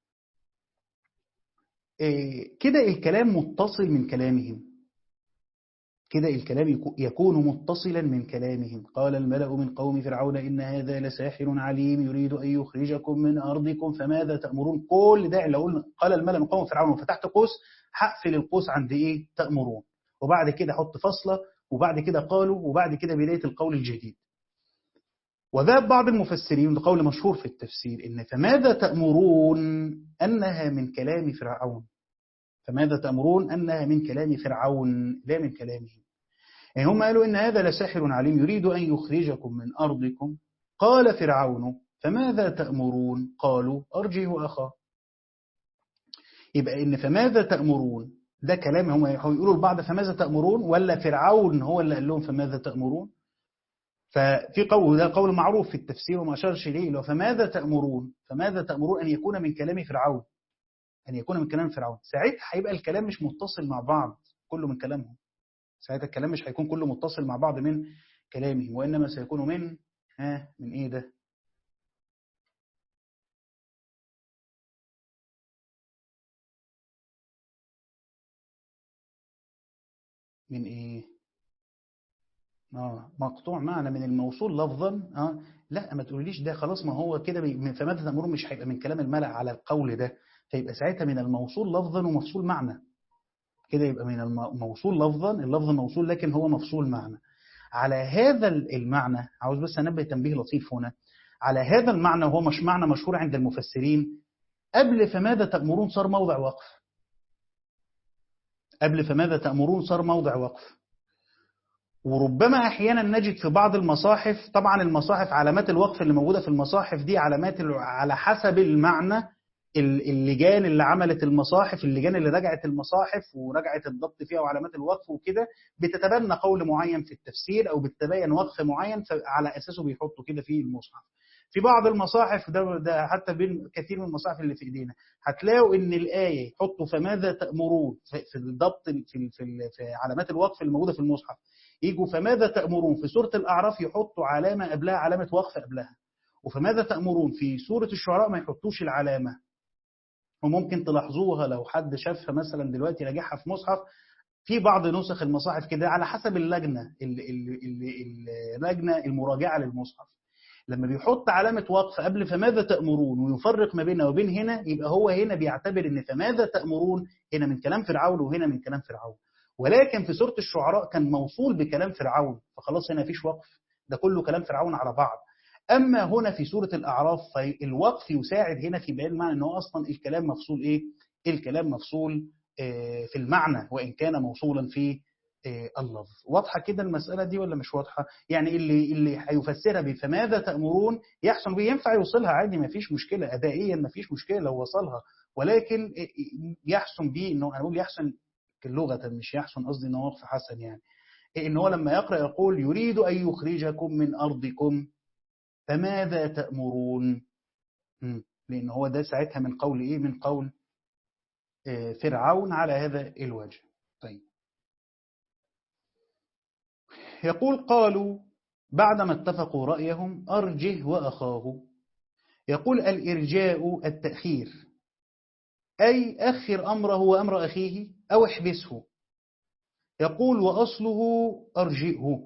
إيه كده الكلام متصل من كلامهم كده الكلام يكون متصلا من كلامهم قال الملأ من قوم فرعون إن هذا لساحر عليم يريد أن يخرجكم من أرضكم فماذا تأمرون كل ده لو قلنا قال الملأ من قوم فرعون وفتحت قوس هقفل القوس عند إيه تأمرون وبعد كده حط فصلة وبعد كده قالوا وبعد كده بداية القول الجديد وذهب بعض المفسرين قول مشهور في التفسير إن فماذا تأمرون أنها من كلام فرعون فماذا تأمرون أنها من كلام فرعون لا من كلامه يعني هم قالوا إن هذا لساحر عليم يريد أن يخرجكم من أرضكم قال فرعون فماذا تأمرون قالوا أرجه أخاه يبقى إن فماذا تأمرون ده كلام هم يقولوا البعض فماذا تأمرون ولا فرعون هو اللي قال لهم فماذا تأمرون ففي قول ده قول معروف في التفسير وما أشارش إليه لو فماذا تأمرون فماذا تأمرون أن يكون من كلام فرعون أن يكون من كلام فرعون ساعتها هيبقى الكلام مش متصل مع بعض كله من كلامهم ساعتها الكلام مش هيكون كله متصل مع بعض من كلامهم وإنما سيكون من ها من إيه ده من إيه اه مقطوع معنى من الموصول لفظا اه لا ما تقوليش ده خلاص ما هو كده فماذا تأمرون مش هيبقى من كلام الملأ على القول ده فيبقى ساعتها من الموصول لفظا ومفصول معنى كده يبقى من الموصول لفظا اللفظ موصول لكن هو مفصول معنى على هذا المعنى عاوز بس انبه تنبيه لطيف هنا على هذا المعنى وهو مش معنى مشهور عند المفسرين قبل فماذا تأمرون صار موضع وقف قبل فماذا تأمرون صار موضع وقف وربما أحيانا نجد في بعض المصاحف طبعا المصاحف علامات الوقف اللي موجودة في المصاحف دي علامات على حسب المعنى اللجان اللي عملت المصاحف اللجان اللي رجعت المصاحف ورجعت الضبط فيها وعلامات الوقف وكده بتتبنى قول معين في التفسير أو بتتبين وقف معين على أساسه بيحطوا كده في المصحف في بعض المصاحف ده, ده حتى بين كثير من المصاحف اللي في ايدينا هتلاقوا ان الايه يحطوا فماذا تامرون في الضبط في, في, في علامات الوقف الموجوده في المصحف يجوا فماذا تامرون في سوره الاعراف يحطوا علامه قبلها علامه وقف قبلها وفماذا تامرون في سوره الشعراء ما يحطوش العلامه وممكن تلاحظوها لو حد شافها مثلا دلوقتي راجعها في مصحف في بعض نسخ المصاحف كده على حسب اللجنه اللجنه المراجعه للمصحف لما بيحط علامة وقف قبل فماذا تأمرون ويفرق ما بيننا وبين هنا يبقى هو هنا بيعتبر ان فماذا تأمرون هنا من كلام فرعون وهنا من كلام فرعون ولكن في سورة الشعراء كان موصول بكلام فرعون فخلاص هنا فيش وقف ده كله كلام فرعون على بعض أما هنا في سورة الأعراف فالوقف يساعد هنا في بيان معنى أنه أصلا الكلام مفصول إيه؟ الكلام مفصول في المعنى وإن كان موصولا في اللفظ واضحة كده المسألة دي ولا مش واضحة يعني اللي اللي هيفسرها ب فماذا تأمرون يحسن به ينفع يوصلها عادي ما فيش مشكلة أدائيا ما فيش مشكلة لو وصلها ولكن يحسن به إنه أنا أقول يحسن لغة مش يحسن قصدي إنه وقف حسن يعني إن هو لما يقرأ يقول يريد أن يخرجكم من أرضكم فماذا تأمرون لأن هو ده ساعتها من قول إيه من قول فرعون على هذا الوجه طيب يقول قالوا بعدما اتفقوا رأيهم أرجه وأخاه يقول الإرجاء التأخير أي أخر أمره وأمر أخيه أو احبسه يقول وأصله أرجئه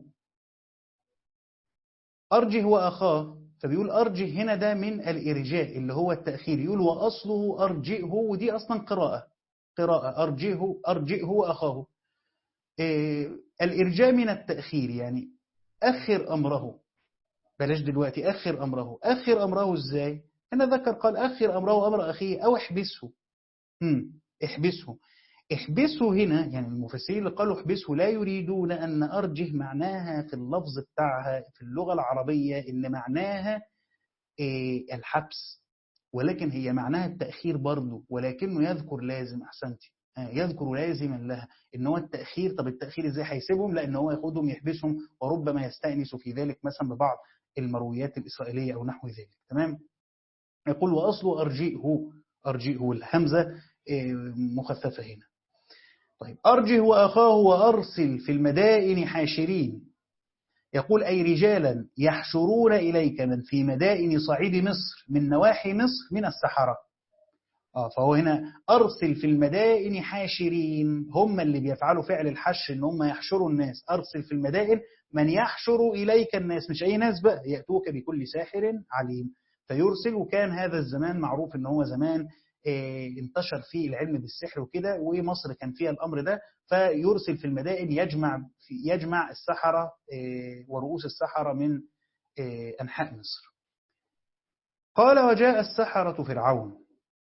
أرجه وأخاه فبيقول أرجه هنا ده من الإرجاء اللي هو التأخير يقول وأصله أرجئه ودي أصلا قراءة قراءة أرجئه أرجئه وأخاه إيه الإرجاء من التأخير يعني أخر أمره بلاش دلوقتي أخر أمره أخر أمره إزاي هنا ذكر قال أخر أمره أمر أخيه أو احبسه هم. احبسه احبسه هنا يعني المفسرين اللي قالوا احبسه لا يريدون أن أرجه معناها في اللفظ بتاعها في اللغة العربية إن معناها إيه الحبس ولكن هي معناها التأخير برضه ولكنه يذكر لازم أحسنتي يذكر لازما لها ان هو التأخير طب التأخير ازاي هيسيبهم لان هو ياخدهم يحبسهم وربما يستأنس في ذلك مثلا ببعض المرويات الإسرائيلية أو نحو ذلك تمام يقول وأصله أرجئه أرجئه الهمزة مخففة هنا طيب أرجه وأخاه وأرسل في المدائن حاشرين يقول أي رجالا يحشرون إليك من في مدائن صعيد مصر من نواحي مصر من السحرة آه فهو هنا أرسل في المدائن حاشرين هم اللي بيفعلوا فعل الحش إن هم يحشروا الناس أرسل في المدائن من يحشر إليك الناس مش أي ناس بقى يأتوك بكل ساحر عليم فيرسل وكان هذا الزمان معروف إن هو زمان انتشر فيه العلم بالسحر وكده ومصر كان فيها الأمر ده فيرسل في المدائن يجمع يجمع السحرة ورؤوس السحرة من أنحاء مصر قال وجاء السحرة فرعون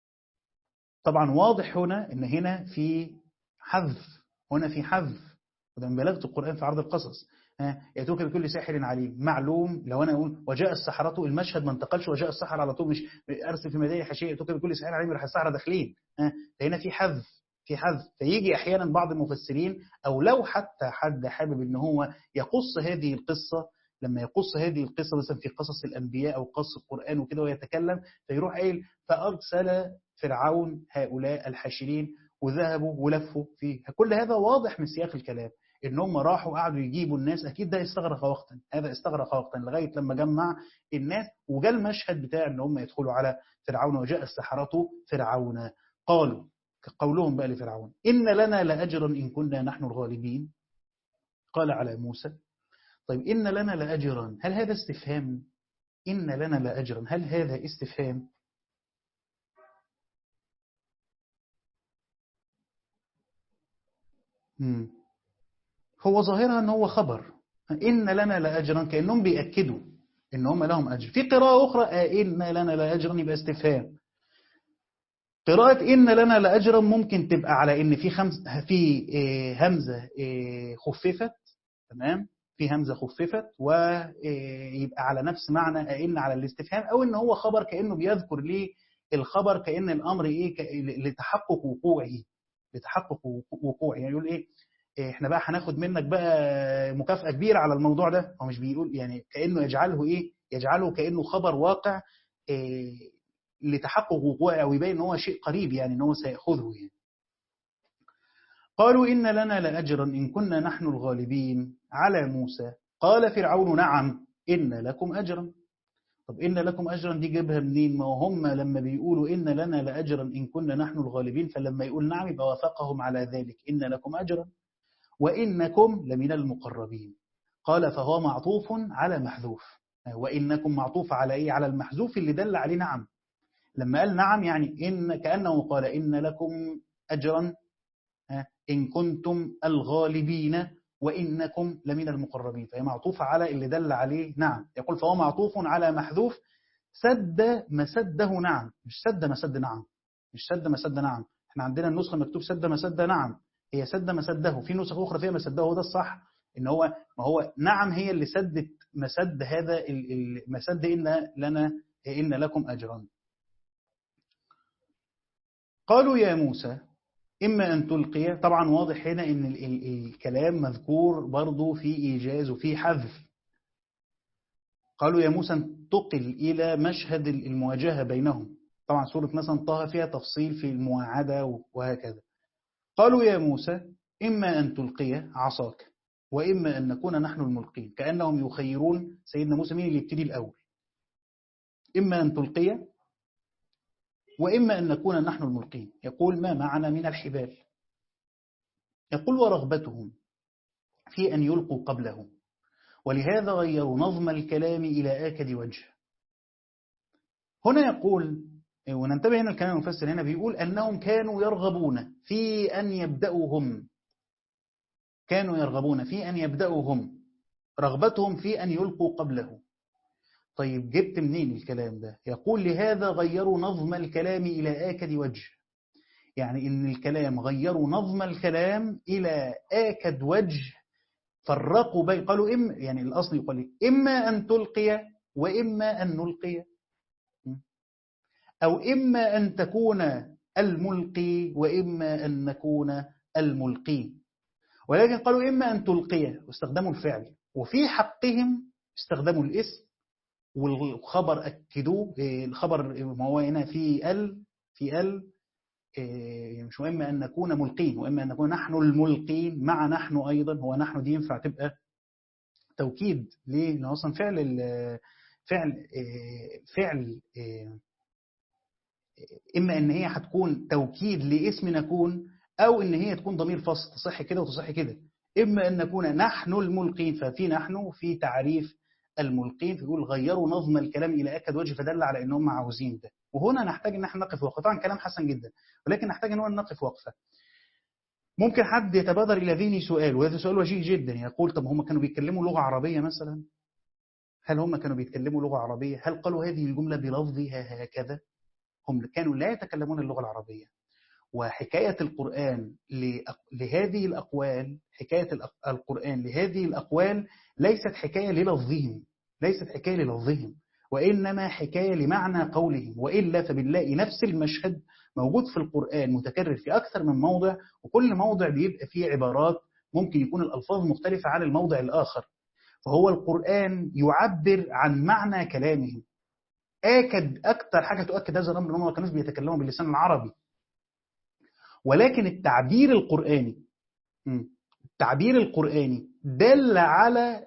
طبعا واضح هنا ان هنا في حذف هنا في حذف وده من بلاغه القرآن في عرض القصص يأتوك بكل ساحر عليم معلوم لو أنا أقول وجاء السحرة المشهد ما انتقلش وجاء السحرة على طول مش أرسل في مدينة حشية يأتوك بكل ساحر عليم راح السحرة داخلين هنا في حذف في حذف فيجي أحيانا بعض المفسرين أو لو حتى حد حابب إن هو يقص هذه القصة لما يقص هذه القصة مثلا في قصص الأنبياء أو قصص القرآن وكده ويتكلم فيروح قايل فأرسل فرعون هؤلاء الحاشرين وذهبوا ولفوا فيه كل هذا واضح من سياق الكلام ان هم راحوا قعدوا يجيبوا الناس اكيد ده استغرق وقتا هذا استغرق وقتا لغايه لما جمع الناس وجاء المشهد بتاع ان هم يدخلوا على فرعون وجاء السحرة فرعون قالوا قولهم بقى لفرعون ان لنا لاجرا ان كنا نحن الغالبين قال على موسى طيب ان لنا لاجرا هل هذا استفهام ان لنا لاجرا هل هذا استفهام مم. هو ظاهرها ان هو خبر إن لنا لأجرا كأنهم بيأكدوا إن هم لهم أجر في قراءة أخرى إن لنا لأجرا يبقى استفهام قراءة إن لنا لأجرا ممكن تبقى على إن في خمس في همزة خففت تمام في همزة خففت ويبقى على نفس معنى إن على الاستفهام أو إن هو خبر كأنه بيذكر ليه الخبر كأن الأمر إيه لتحقق وقوعه لتحقق وقوعه يعني يقول إيه احنا بقى هناخد منك بقى مكافأة كبيرة على الموضوع ده هو مش بيقول يعني كأنه يجعله ايه يجعله كأنه خبر واقع إيه لتحقق وقوعه او يبين ان هو شيء قريب يعني ان هو سيأخذه يعني قالوا إن لنا لأجرا إن كنا نحن الغالبين على موسى قال فرعون نعم إن لكم أجرا طب إن لكم أجرا دي جابها منين ما هم لما بيقولوا إن لنا لأجرا إن كنا نحن الغالبين فلما يقول نعم يبقى وافقهم على ذلك إن لكم أجرا وإنكم لمن المقربين قال فهو معطوف على محذوف وإنكم معطوف على إيه على المحذوف اللي دل عليه نعم لما قال نعم يعني إن كأنه قال إن لكم أجرا إن كنتم الغالبين وإنكم لمن المقربين فهي معطوفة على اللي دل عليه نعم يقول فهو معطوف على محذوف سد مسده نعم مش سد مسد نعم مش سد مسد نعم احنا عندنا النسخة مكتوب سد مسد نعم هي سد مسده في نسخ أخرى فيها مسده وده الصح إن هو ما هو نعم هي اللي سدت مسد هذا مسد إن لنا إن لكم أجرا قالوا يا موسى إما أن تلقي طبعا واضح هنا إن ال ال الكلام مذكور برضو في إيجاز وفي حذف قالوا يا موسى انتقل إلى مشهد المواجهة بينهم طبعا سورة مثلا طه فيها تفصيل في المواعدة وهكذا قالوا يا موسى إما أن تلقي عصاك وإما أن نكون نحن الملقين كأنهم يخيرون سيدنا موسى مين اللي يبتدي الأول إما أن تلقي وإما أن نكون نحن الملقين يقول ما معنا من الحبال يقول ورغبتهم في أن يلقوا قبلهم ولهذا غيروا نظم الكلام إلى آكد وجه هنا يقول وننتبه هنا الكلام المفسر هنا بيقول أنهم كانوا يرغبون في أن يبدأوا هم كانوا يرغبون في أن يبدأوا هم رغبتهم في أن يلقوا قبله طيب جبت منين الكلام ده يقول لهذا غيروا نظم الكلام إلى آكد وجه يعني إن الكلام غيروا نظم الكلام إلى آكد وجه فرقوا بين قالوا إما يعني الأصل يقول إما أن تلقي وإما أن نلقي أو إما أن تكون الملقي وإما أن نكون الملقي ولكن قالوا إما أن تلقي واستخدموا الفعل وفي حقهم استخدموا الاسم والخبر أكدوه الخبر ما هو هنا في ال في ال مش مهم أن نكون ملقين وإما أن نكون نحن الملقين مع نحن أيضا هو نحن دي ينفع تبقى توكيد ليه؟ لأن أصلا فعل فعل فعل إما أن هي هتكون توكيد لاسم نكون أو إن هي تكون ضمير فصل تصح كده وتصح كده إما أن نكون نحن الملقين ففي نحن في تعريف الملقين فيقول غيروا نظم الكلام إلى أكد وجه فدل على أنهم عاوزين ده وهنا نحتاج أن احنا نقف وقفة طبعا كلام حسن جدا ولكن نحتاج أن نقف وقفة ممكن حد يتبادر إلى ذهني سؤال وهذا سؤال وجيه جدا يقول طب هم كانوا بيتكلموا لغة عربية مثلا هل هم كانوا بيتكلموا لغة عربية هل قالوا هذه الجملة بلفظها هكذا هم كانوا لا يتكلمون اللغة العربية وحكاية القرآن لهذه الأقوال حكاية القرآن لهذه الأقوال ليست حكاية للفظهم ليست حكاية للفظهم وإنما حكاية لمعنى قولهم وإلا فبنلاقي نفس المشهد موجود في القرآن متكرر في أكثر من موضع وكل موضع بيبقى فيه عبارات ممكن يكون الألفاظ مختلفة عن الموضع الآخر فهو القرآن يعبر عن معنى كلامهم آكد أكثر حاجة تؤكد هذا الأمر أنهم ما كانوش بيتكلموا باللسان العربي ولكن التعبير القرآني التعبير القرآني دل على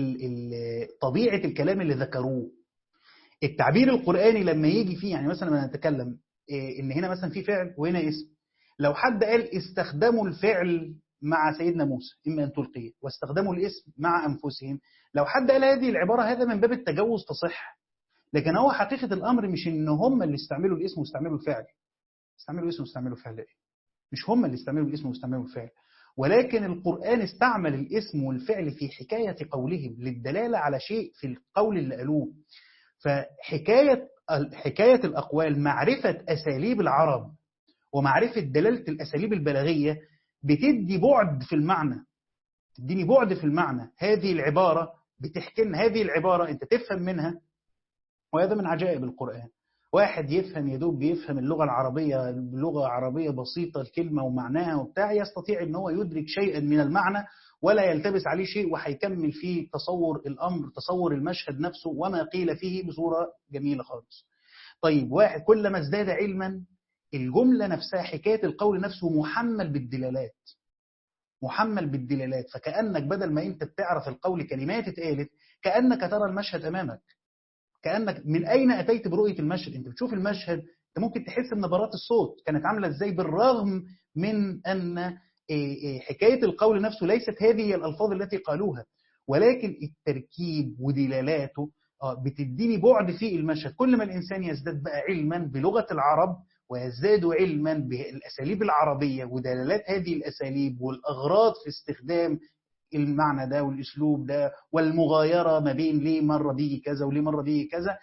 طبيعة الكلام اللي ذكروه التعبير القرآني لما يجي فيه يعني مثلا لما نتكلم إن هنا مثلا في فعل وهنا اسم لو حد قال استخدموا الفعل مع سيدنا موسى إما أن تلقيه واستخدموا الاسم مع أنفسهم لو حد قال هذه العبارة هذا من باب التجوز تصح لكن هو حقيقة الأمر مش إن هم اللي استعملوا الاسم واستعملوا الفعل استعملوا الاسم واستعملوا الفعل إيه؟ مش هم اللي استعملوا الاسم واستعملوا الفعل ولكن القرآن استعمل الاسم والفعل في حكاية قولهم للدلالة على شيء في القول اللي قالوه فحكاية حكاية الأقوال معرفة أساليب العرب ومعرفة دلالة الأساليب البلاغية بتدي بعد في المعنى تديني بعد في المعنى هذه العبارة بتحكي لنا هذه العبارة أنت تفهم منها وهذا من عجائب القرآن واحد يفهم يدوب بيفهم اللغة العربية لغة عربية بسيطة الكلمة ومعناها وبتاع يستطيع ان هو يدرك شيئا من المعنى ولا يلتبس عليه شيء وهيكمل فيه تصور الأمر تصور المشهد نفسه وما قيل فيه بصورة جميلة خالص طيب واحد كلما ازداد علما الجملة نفسها حكاية القول نفسه محمل بالدلالات محمل بالدلالات فكأنك بدل ما انت بتعرف القول كلمات اتقالت كأنك ترى المشهد أمامك كأنك من أين أتيت برؤية المشهد أنت بتشوف المشهد أنت ممكن تحس بنبرات الصوت كانت عاملة إزاي بالرغم من أن حكاية القول نفسه ليست هذه الألفاظ التي قالوها ولكن التركيب ودلالاته بتديني بعد في المشهد كل ما الإنسان يزداد بقى علما بلغة العرب ويزداد علما بالأساليب العربية ودلالات هذه الأساليب والأغراض في استخدام المعنى ده والاسلوب ده والمغايره ما بين ليه مره بيجي كذا وليه مره بيجي كذا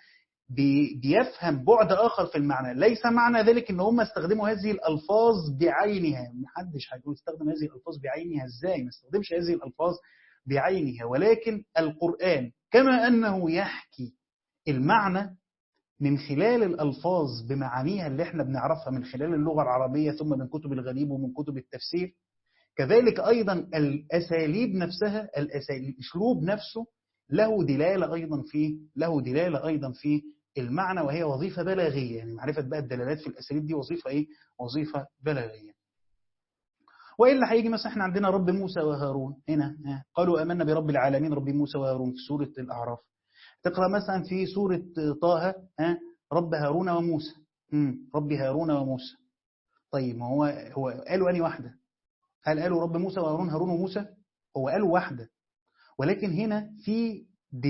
بيفهم بعد آخر في المعنى ليس معنى ذلك ان هم استخدموا هذه الألفاظ بعينها محدش هيقول استخدم هذه الألفاظ بعينها ازاي ما استخدمش هذه الألفاظ بعينها ولكن القرآن كما أنه يحكي المعنى من خلال الألفاظ بمعانيها اللي احنا بنعرفها من خلال اللغة العربية ثم من كتب الغريب ومن كتب التفسير كذلك أيضا الأساليب نفسها الأسلوب نفسه له دلالة أيضا في له دلالة أيضا في المعنى وهي وظيفة بلاغية يعني معرفة بقى الدلالات في الأساليب دي وظيفة إيه؟ وظيفة بلاغية وإلا هيجي مثلا احنا عندنا رب موسى وهارون هنا قالوا آمنا برب العالمين رب موسى وهارون في سورة الأعراف تقرأ مثلا في سورة طه رب هارون وموسى رب هارون وموسى طيب ما هو هو قالوا أني واحدة هل قالوا رب موسى وهارون هارون وموسى هو قالوا واحدة ولكن هنا في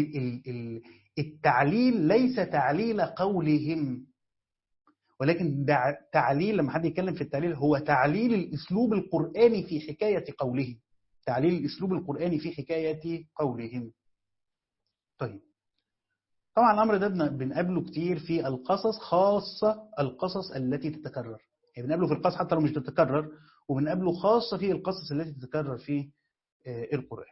التعليل ليس تعليل قولهم ولكن تعليل لما حد يتكلم في التعليل هو تعليل الاسلوب القرآني في حكاية قولهم تعليل الاسلوب القرآني في حكاية قولهم طيب طبعا الأمر ده بنقابله كتير في القصص خاصة القصص التي تتكرر يعني بنقابله في القصص حتى لو مش تتكرر وبنقابله خاصة في القصص التي تتكرر في القرآن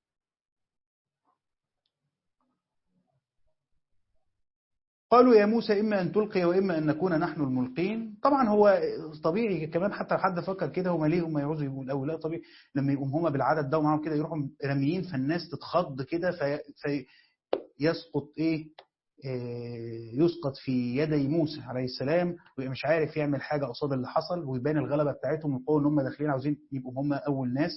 قالوا يا موسى إما أن تلقي وإما أن نكون نحن الملقين طبعا هو طبيعي كمان حتى حد فكر كده هم ليه هم يعوزوا يقول أو لا طبيعي لما يقوم هم بالعدد ده ومعهم كده يروحوا رميين فالناس تتخض كده في فيسقط إيه يسقط في يدي موسى عليه السلام ويبقى مش عارف يعمل حاجة قصاد اللي حصل ويبان الغلبة بتاعتهم القوة ان هم داخلين عاوزين يبقوا هم أول ناس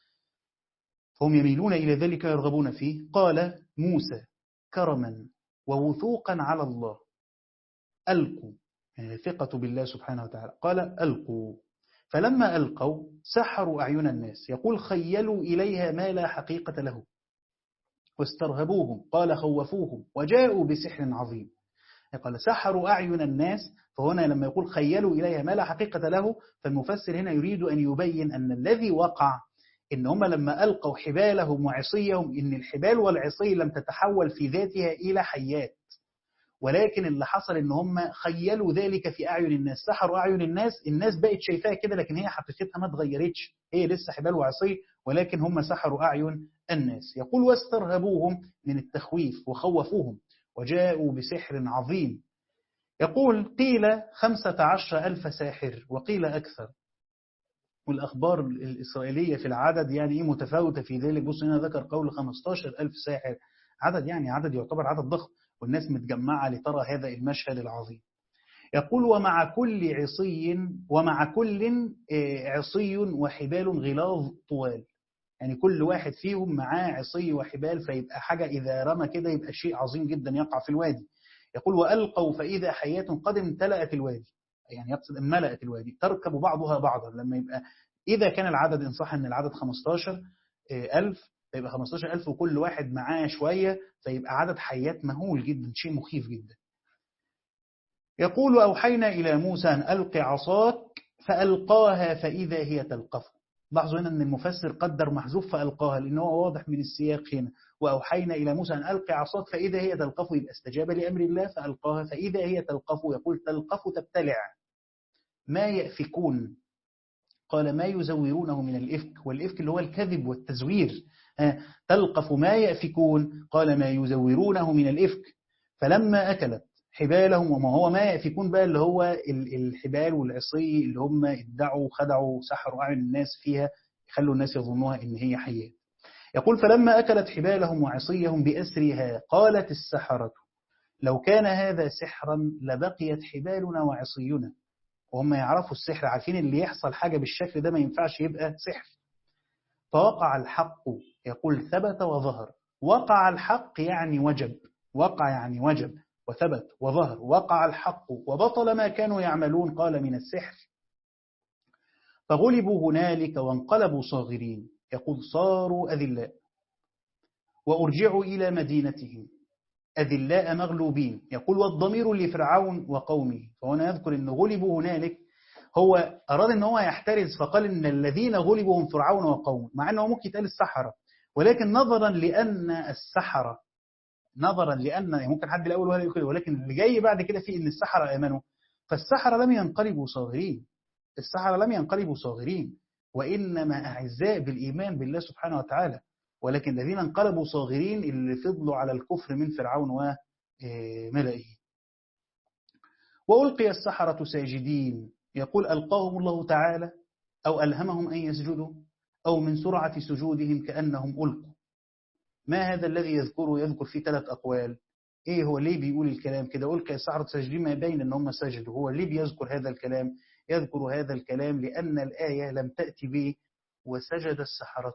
فهم يميلون إلى ذلك يرغبون فيه قال موسى كرما ووثوقا على الله ألقوا يعني ثقة بالله سبحانه وتعالى قال ألقوا فلما ألقوا سحروا أعين الناس يقول خيلوا إليها ما لا حقيقة له واسترهبوهم قال خوفوهم وجاءوا بسحر عظيم قال سحروا أعين الناس فهنا لما يقول خيلوا إليها ما لا حقيقة له فالمفسر هنا يريد أن يبين أن الذي وقع إن هم لما ألقوا حبالهم وعصيهم إن الحبال والعصي لم تتحول في ذاتها إلى حيات ولكن اللي حصل إن هم خيلوا ذلك في أعين الناس سحروا أعين الناس الناس بقت شايفاها كده لكن هي حقيقتها ما اتغيرتش هي لسه حبال وعصي ولكن هم سحروا أعين الناس يقول واسترهبوهم من التخويف وخوفوهم وجاءوا بسحر عظيم يقول قيل خمسة عشر ألف ساحر وقيل أكثر والأخبار الإسرائيلية في العدد يعني إيه متفاوتة في ذلك بص هنا ذكر قول 15 ألف ساحر عدد يعني عدد يعتبر عدد ضخم والناس متجمعة لترى هذا المشهد العظيم يقول ومع كل عصي ومع كل عصي وحبال غلاظ طوال يعني كل واحد فيهم معاه عصي وحبال فيبقى حاجة إذا رمى كده يبقى شيء عظيم جدا يقع في الوادي يقول وألقوا فإذا حياة قد امتلأت الوادي يعني يقصد ملأت الوادي تركب بعضها بعضا لما يبقى إذا كان العدد إن صح أن العدد 15 ألف فيبقى 15 ألف وكل واحد معاه شوية فيبقى عدد حيات مهول جدا شيء مخيف جدا يقول أوحينا إلى موسى أن ألق عصاك فألقاها فإذا هي تلقف لاحظوا هنا أن المفسر قدر محذوف فألقاها لأنه هو واضح من السياق هنا وأوحينا إلى موسى أن ألقي عصاك فإذا هي تلقف يبقى استجاب لأمر الله فألقاها فإذا هي تلقف يقول تلقف تبتلع ما يأفكون قال ما يزورونه من الإفك والإفك اللي هو الكذب والتزوير تلقف ما يأفكون قال ما يزورونه من الإفك فلما أكلت حبالهم وما هو ما يأفكون بقى اللي هو الحبال والعصي اللي هم ادعوا خدعوا سحروا أعين الناس فيها يخلوا الناس يظنوها إن هي حيات يقول فلما أكلت حبالهم وعصيهم بأسرها قالت السحرة لو كان هذا سحرا لبقيت حبالنا وعصينا وهم يعرفوا السحر عارفين اللي يحصل حاجة بالشكل ده ما ينفعش يبقى سحر فوقع الحق يقول ثبت وظهر وقع الحق يعني وجب وقع يعني وجب وثبت وظهر وقع الحق وبطل ما كانوا يعملون قال من السحر فغلبوا هنالك وانقلبوا صاغرين يقول صاروا أذلاء وأرجعوا إلى مدينتهم أذلاء مغلوبين يقول والضمير لفرعون وقومه فهنا يذكر أن غلبوا هنالك هو أراد أن هو يحترز فقال أن الذين غلبوا هم فرعون وقومه مع أنه ممكن يتقال السحرة ولكن نظرا لأن السحرة نظرا لأن ممكن حد الأول ولا يقول ولكن اللي جاي بعد كده فيه إن السحرة آمنوا فالسحرة لم ينقلبوا صاغرين السحرة لم ينقلبوا صاغرين وإنما أعزاء بالإيمان بالله سبحانه وتعالى ولكن الذين انقلبوا صاغرين اللي فضلوا على الكفر من فرعون وملئه وألقي السحرة ساجدين يقول ألقاهم الله تعالى أو ألهمهم أن يسجدوا أو من سرعة سجودهم كأنهم ألقوا ما هذا الذي يذكره يذكر فيه ثلاث أقوال إيه هو ليه بيقول الكلام كده ألقي السحرة ساجدين ما يبين أن هم سجدوا هو ليه بيذكر هذا الكلام يذكر هذا الكلام لأن الآية لم تأتي به وسجد السحرة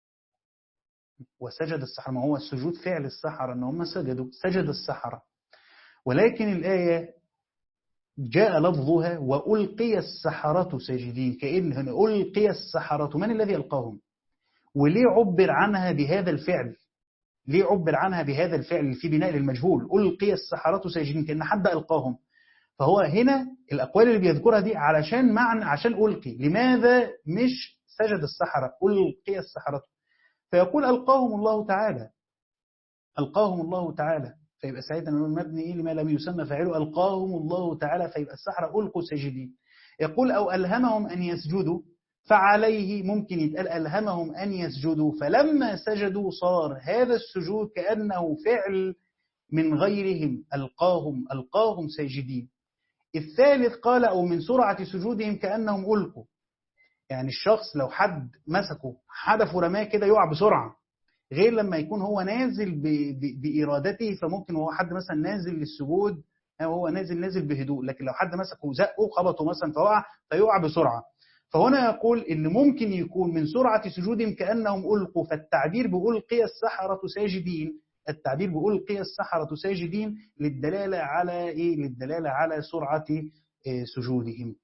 وسجد السحرة ما هو السجود فعل السحرة أن هم سجدوا سجد السحرة ولكن الآية جاء لفظها وألقي السحرة ساجدين كأن هنا ألقي السحرة من الذي ألقاهم وليه عبر عنها بهذا الفعل ليه عبر عنها بهذا الفعل في بناء للمجهول ألقي السحرة ساجدين كأن حد ألقاهم فهو هنا الأقوال اللي بيذكرها دي علشان معنى عشان ألقي لماذا مش سجد السحرة ألقي السحرة فيقول ألقاهم الله تعالى ألقاهم الله تعالى فيبقى ساعتها نقول مبني إيه لما لم يسمى فاعله ألقاهم الله تعالى فيبقى السحرة ألقوا ساجدين يقول أو ألهمهم أن يسجدوا فعليه ممكن يتقال ألهمهم أن يسجدوا فلما سجدوا صار هذا السجود كأنه فعل من غيرهم ألقاهم ألقاهم ساجدين الثالث قال أو من سرعة سجودهم كأنهم ألقوا يعني الشخص لو حد مسكه حدف ورماه كده يقع بسرعة غير لما يكون هو نازل ب... ب... بإرادته فممكن هو حد مثلا نازل للسجود أو هو نازل نازل بهدوء لكن لو حد مسكه وزقه خبطه مثلا فوقع فيقع بسرعة فهنا يقول إن ممكن يكون من سرعة سجودهم كأنهم ألقوا فالتعبير بألقي السحرة ساجدين التعبير بألقي السحرة ساجدين للدلالة على إيه؟ للدلالة على سرعة سجودهم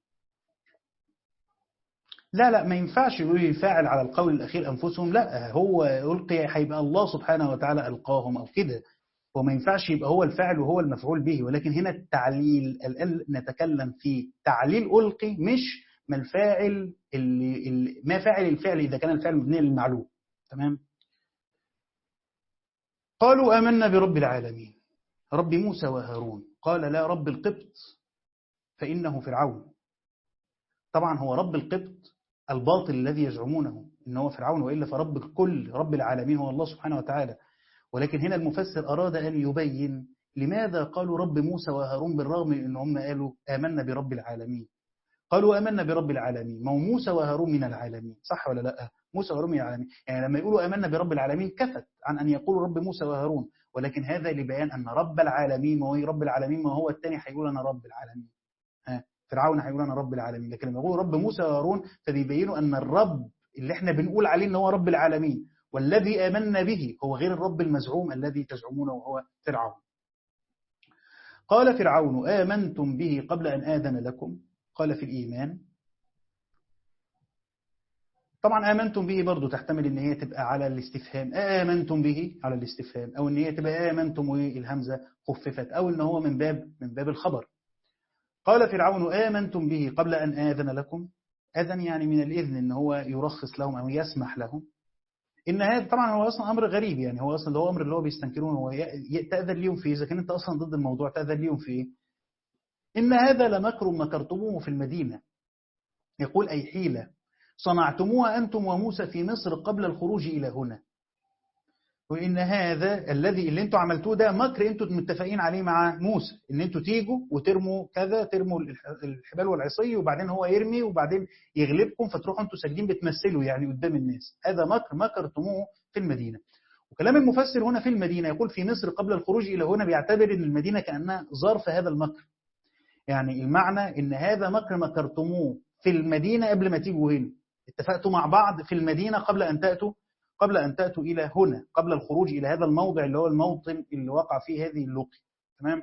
لا لا ما ينفعش يقول الفاعل على القول الأخير أنفسهم لا هو ألقي هيبقى الله سبحانه وتعالى ألقاهم أو كده وما ينفعش يبقى هو الفاعل وهو المفعول به ولكن هنا التعليل الآن نتكلم في تعليل ألقي مش ما الفاعل اللي, اللي ما فاعل الفعل إذا كان الفعل مبني للمعلوم تمام قالوا آمنا برب العالمين رب موسى وهارون قال لا رب القبط فإنه فرعون طبعا هو رب القبط الباطل الذي يزعمونه إن هو فرعون وإلا فرب الكل رب العالمين هو الله سبحانه وتعالى ولكن هنا المفسر أراد أن يبين لماذا قالوا رب موسى وهارون بالرغم من أن هم قالوا آمنا برب العالمين قالوا آمنا برب العالمين ما هو موسى وهارون من العالمين صح ولا لا موسى وهارون من العالمين يعني لما يقولوا آمنا برب العالمين كفت عن أن يقولوا رب موسى وهارون ولكن هذا لبيان أن رب العالمين ما هو رب العالمين ما هو الثاني هيقول أنا رب العالمين ها فرعون هيقول أنا رب العالمين لكن لما يقولوا رب موسى وهارون فبيبينوا أن الرب اللي احنا بنقول عليه ان هو رب العالمين والذي آمنا به هو غير الرب المزعوم الذي تزعمونه وهو فرعون قال فرعون آمنتم به قبل أن آذن لكم قال في الإيمان طبعا آمنتم به برضو تحتمل ان هي تبقى على الاستفهام آمنتم به على الاستفهام أو ان هي تبقى آمنتم والهمزة خففت أو ان هو من باب من باب الخبر قال فرعون آمنتم به قبل أن آذن لكم أذن يعني من الإذن ان هو يرخص لهم أو يسمح لهم إن هذا طبعا هو أصلا أمر غريب يعني هو أصلا هو أمر اللي هو بيستنكرونه هو تأذن ليهم في إذا كان أنت أصلا ضد الموضوع تأذن ليهم في إيه إن هذا لمكر مكرتموه في المدينة يقول أي حيلة صنعتموها أنتم وموسى في مصر قبل الخروج إلى هنا وإن هذا الذي اللي انتوا عملتوه ده مكر انتوا متفقين عليه مع موسى ان انتوا تيجوا وترموا كذا ترموا الحبال والعصي وبعدين هو يرمي وبعدين يغلبكم فتروحوا انتوا ساجدين بتمثلوا يعني قدام الناس هذا مكر مكرتموه في المدينة وكلام المفسر هنا في المدينة يقول في مصر قبل الخروج إلى هنا بيعتبر ان المدينة كأنها ظرف هذا المكر يعني المعنى ان هذا مكر مكرتموه في المدينة قبل ما تيجوا هنا اتفقتوا مع بعض في المدينة قبل أن تأتوا قبل أن تأتوا إلى هنا قبل الخروج إلى هذا الموضع اللي هو الموطن اللي وقع فيه هذه اللقي تمام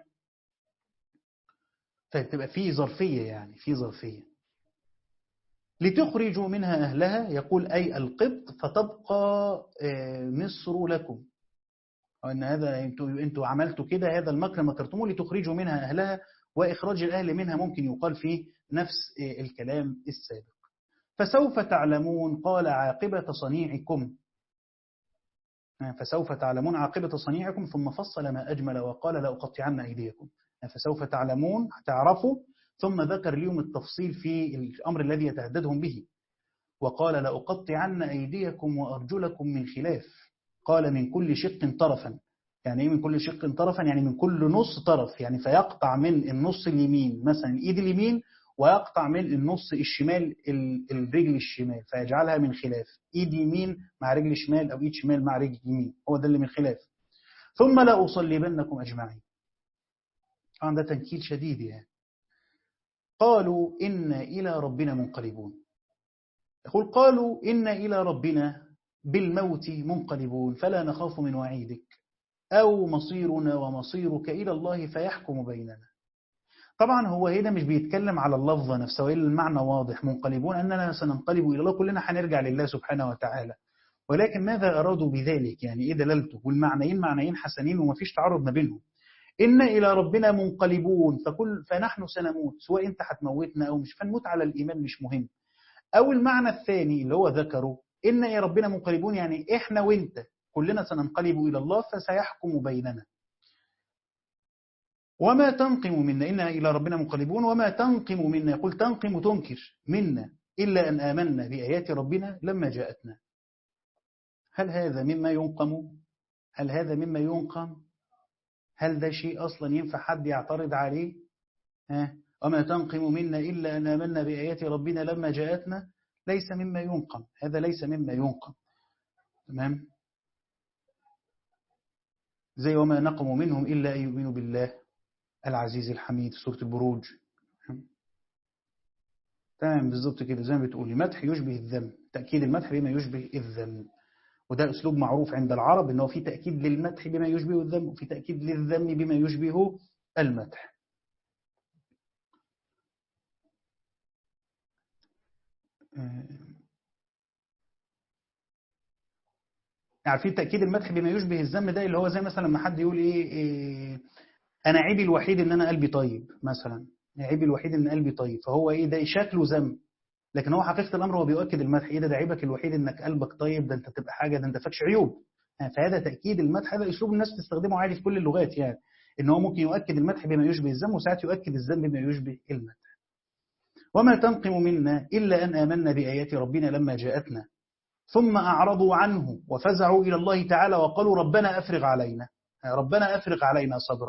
فتبقى فيه ظرفية يعني فيه ظرفية لتخرجوا منها أهلها يقول أي القبط فتبقى مصر لكم وأن هذا انتوا, انتوا عملتوا كده هذا المكر مكرتموه لتخرجوا منها أهلها وإخراج الأهل منها ممكن يقال فيه نفس الكلام السابق فسوف تعلمون قال عاقبة صنيعكم فسوف تعلمون عاقبة صنيعكم ثم فصل ما أجمل وقال لأقطعن أيديكم فسوف تعلمون تعرفوا ثم ذكر لهم التفصيل في الأمر الذي يتهددهم به وقال لأقطعن أيديكم وأرجلكم من خلاف قال من كل شق طرفا يعني ايه من كل شق طرفا يعني من كل نص طرف يعني فيقطع من النص اليمين مثلا الايد اليمين ويقطع من النص الشمال الرجل الشمال فيجعلها من خلاف ايد يمين مع رجل شمال او ايد شمال مع رجل يمين هو ده اللي من خلاف ثم لا اصلبنكم اجمعين طبعا ده تنكيل شديد يعني قالوا إنا إلى ربنا منقلبون يقول قالوا إنا إلى ربنا بالموت منقلبون فلا نخاف من وعيدك أو مصيرنا ومصيرك إلى الله فيحكم بيننا طبعا هو هنا مش بيتكلم على اللفظة نفسها وإلا المعنى واضح منقلبون أننا سننقلب إلى الله كلنا هنرجع لله سبحانه وتعالى ولكن ماذا أرادوا بذلك يعني إيه دلالته والمعنيين معنيين حسنين وما فيش تعارض ما بينهم إن إلى ربنا منقلبون فكل فنحن سنموت سواء أنت هتموتنا أو مش فنموت على الإيمان مش مهم أو المعنى الثاني اللي هو ذكره إن إلى ربنا منقلبون يعني إحنا وإنت كلنا سننقلب إلى الله فسيحكم بيننا وما تنقم منا إنا إلى ربنا منقلبون وما تنقم منا يقول تنقم تنكر منا إلا أن آمنا بآيات ربنا لما جاءتنا هل هذا مما ينقم هل هذا مما ينقم هل ده شيء أصلا ينفع حد يعترض عليه ها وما تنقم منا إلا أن آمنا بآيات ربنا لما جاءتنا ليس مما ينقم هذا ليس مما ينقم تمام زي وما نقم منهم إلا أن يؤمنوا بالله العزيز الحميد سورة البروج تمام بالظبط كده زي ما بتقولي مدح يشبه الذم تأكيد المدح بما يشبه الذم وده أسلوب معروف عند العرب أنه في تأكيد للمدح بما يشبه الذم وفي تأكيد للذم بما يشبه المدح عارفين تأكيد المدح بما يشبه الذم ده اللي هو زي مثلا لما حد يقول إيه, إيه أنا عيبي الوحيد إن أنا قلبي طيب مثلا عيبي الوحيد إن قلبي طيب فهو إيه ده شكله ذم لكن هو حقيقة الأمر هو بيؤكد المدح إيه ده, ده عيبك الوحيد إنك قلبك طيب ده أنت تبقى حاجة ده أنت فاكش عيوب يعني فهذا تأكيد المدح هذا أسلوب الناس تستخدمه عادي في كل اللغات يعني إن هو ممكن يؤكد المدح بما يشبه الذم وساعات يؤكد الذم بما يشبه المدح وما تنقم منا إلا أن آمنا بآيات ربنا لما جاءتنا ثم أعرضوا عنه وفزعوا إلى الله تعالى وقالوا ربنا أفرغ علينا ربنا أفرغ علينا صبرا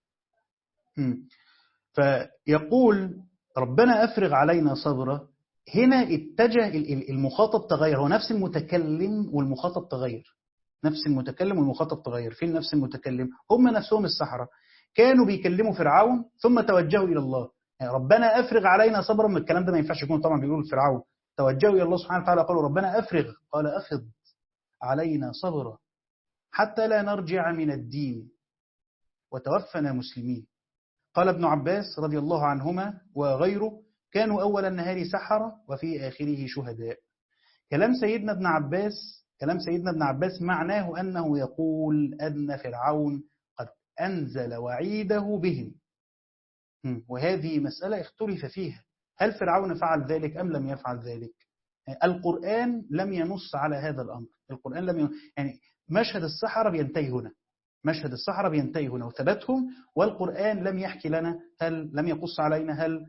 فيقول ربنا أفرغ علينا صبرا هنا اتجه المخاطب تغير هو نفس المتكلم والمخاطب تغير نفس المتكلم والمخاطب تغير فين نفس المتكلم هم نفسهم السحرة كانوا بيكلموا فرعون ثم توجهوا إلى الله يعني ربنا أفرغ علينا صبرا من الكلام ده ما ينفعش يكون طبعا بيقولوا فرعون توجهوا إلى الله سبحانه وتعالى قالوا ربنا أفرغ قال أفض علينا صبرا حتى لا نرجع من الدين وتوفنا مسلمين قال ابن عباس رضي الله عنهما وغيره كانوا أول النهار سحرة وفي آخره شهداء كلام سيدنا ابن عباس كلام سيدنا ابن عباس معناه أنه يقول أن فرعون قد أنزل وعيده بهم وهذه مسألة اختلف فيها هل فرعون فعل ذلك أم لم يفعل ذلك القرآن لم ينص على هذا الأمر القرآن لم ين... يعني مشهد السحرة بينتهي هنا مشهد السحرة بينتهي هنا وثبتهم والقرآن لم يحكي لنا هل لم يقص علينا هل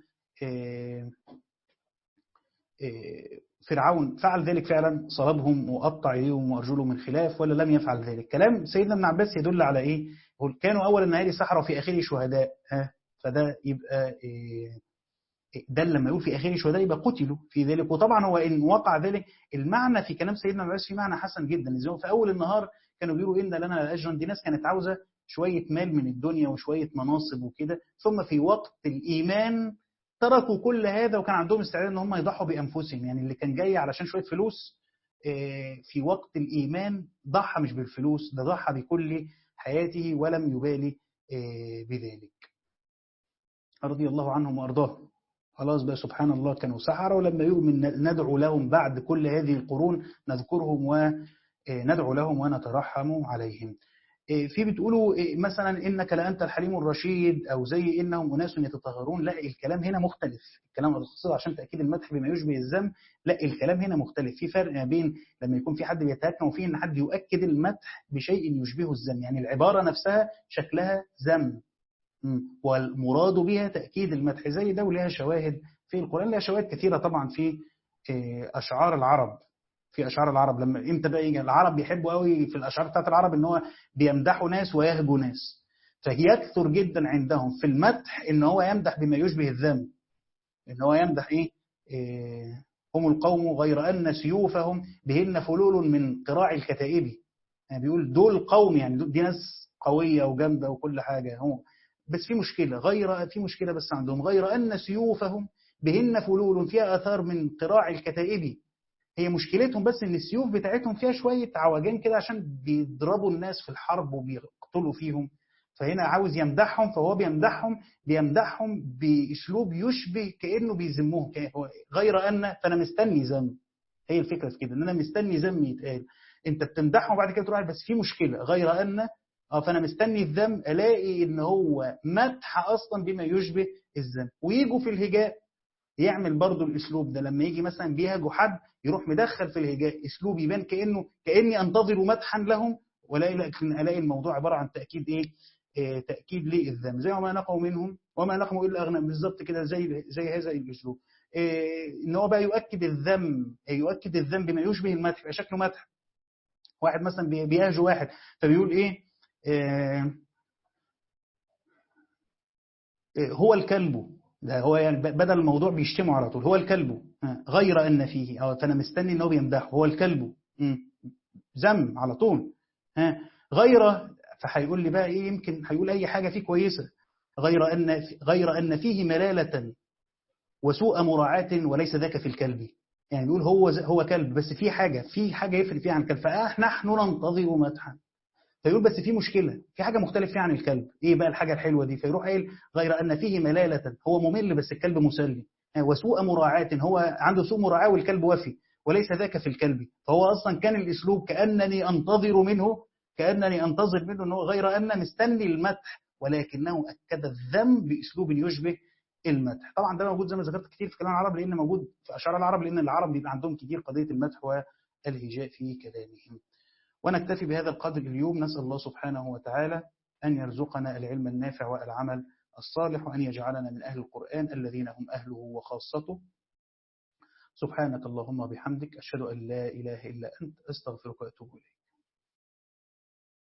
فرعون فعل ذلك فعلا صلبهم وقطع ايديهم وارجلهم من خلاف ولا لم يفعل ذلك كلام سيدنا ابن عباس يدل على ايه يقول كانوا اول النهار سحرة وفي اخره شهداء ها فده يبقى ده لما يقول في اخره شهداء يبقى قتلوا في ذلك وطبعا هو ان وقع ذلك المعنى في كلام سيدنا ابن عباس في معنى حسن جدا زي في اول النهار كانوا بيقولوا ان لنا اجرا دي ناس كانت عاوزه شويه مال من الدنيا وشويه مناصب وكده ثم في وقت الايمان تركوا كل هذا وكان عندهم استعداد ان هم يضحوا بانفسهم يعني اللي كان جاي علشان شويه فلوس في وقت الايمان ضحى مش بالفلوس ده ضحى بكل حياته ولم يبالي بذلك رضي الله عنهم وارضاهم خلاص بقى سبحان الله كانوا سحرة ولما يؤمن ندعو لهم بعد كل هذه القرون نذكرهم وندعو لهم ونترحم عليهم في بتقولوا مثلا انك لانت الحليم الرشيد او زي انهم اناس يتطهرون لا الكلام هنا مختلف الكلام الخاص عشان تاكيد المدح بما يشبه الذم لا الكلام هنا مختلف في فرق ما بين لما يكون في حد بيتهكم وفي ان حد يؤكد المدح بشيء يشبهه الذم يعني العباره نفسها شكلها ذم والمراد بها تاكيد المدح زي ده ولها شواهد في القران لها شواهد كثيره طبعا في اشعار العرب في اشعار العرب لما امتى بقى يجي العرب بيحبوا قوي في الاشعار بتاعت العرب ان هو بيمدحوا ناس ويهجوا ناس فيكثر جدا عندهم في المدح ان هو يمدح بما يشبه الذم ان هو يمدح ايه, إيه هم القوم غير ان سيوفهم بهن فلول من قراع الكتائب يعني بيقول دول قوم يعني دي ناس قويه وجامده وكل حاجه هم بس في مشكله غير في مشكله بس عندهم غير ان سيوفهم بهن فلول فيها اثار من قراع الكتائب هي مشكلتهم بس ان السيوف بتاعتهم فيها شويه عوجان كده عشان بيضربوا الناس في الحرب وبيقتلوا فيهم فهنا عاوز يمدحهم فهو بيمدحهم بيمدحهم باسلوب يشبه كانه بيذمهم غير ان فانا مستني ذم هي الفكره في كده ان انا مستني ذم يتقال انت بتمدحهم وبعد كده تروح بس في مشكله غير ان اه فانا مستني الذم الاقي ان هو مدح اصلا بما يشبه الذم ويجوا في الهجاء يعمل برضو الاسلوب ده لما يجي مثلا بيهجوا حد يروح مدخل في الهجاء اسلوب يبان كانه كاني انتظر مدحا لهم ولا لكن الاقي الموضوع عباره عن تاكيد ايه, إيه تاكيد للذم زي ما نقوا منهم وما نقموا الا اغنى بالظبط كده زي زي هذا الاسلوب إيه ان هو بقى يؤكد الذم يؤكد الذم بما يشبه المدح يبقى شكله مدح واحد مثلا بيهجو واحد فبيقول ايه, إيه هو الكلب ده هو يعني بدل الموضوع بيشتمه على طول هو الكلب غير ان فيه أو فانا مستني ان هو بيمدحه هو الكلب ذم على طول غير فهيقول لي بقى ايه يمكن هيقول اي حاجه فيه كويسه غير ان غير ان فيه ملاله وسوء مراعاه وليس ذاك في الكلب يعني بيقول هو هو كلب بس في حاجه في حاجه يفرق فيها عن الكلب فنحن ننتظر مدحا فيقول بس في مشكله في حاجه مختلف فيها عن الكلب ايه بقى الحاجه الحلوه دي فيروح قايل غير ان فيه ملاله هو ممل بس الكلب مسلي وسوء مراعاه هو عنده سوء مراعاه والكلب وفي وليس ذاك في الكلب فهو اصلا كان الاسلوب كانني انتظر منه كانني انتظر منه ان هو غير ان مستني المدح ولكنه اكد الذم باسلوب يشبه المدح طبعا ده موجود زي ما ذكرت كتير في كلام العرب لان موجود في اشعار العرب لان العرب بيبقى عندهم كتير قضيه المدح والهجاء في كلامهم ونكتفي بهذا القدر اليوم نسأل الله سبحانه وتعالى أن يرزقنا العلم النافع والعمل الصالح وأن يجعلنا من أهل القرآن الذين هم أهله وخاصته سبحانك اللهم وبحمدك أشهد أن لا إله إلا أنت أستغفرك وأتوب إليك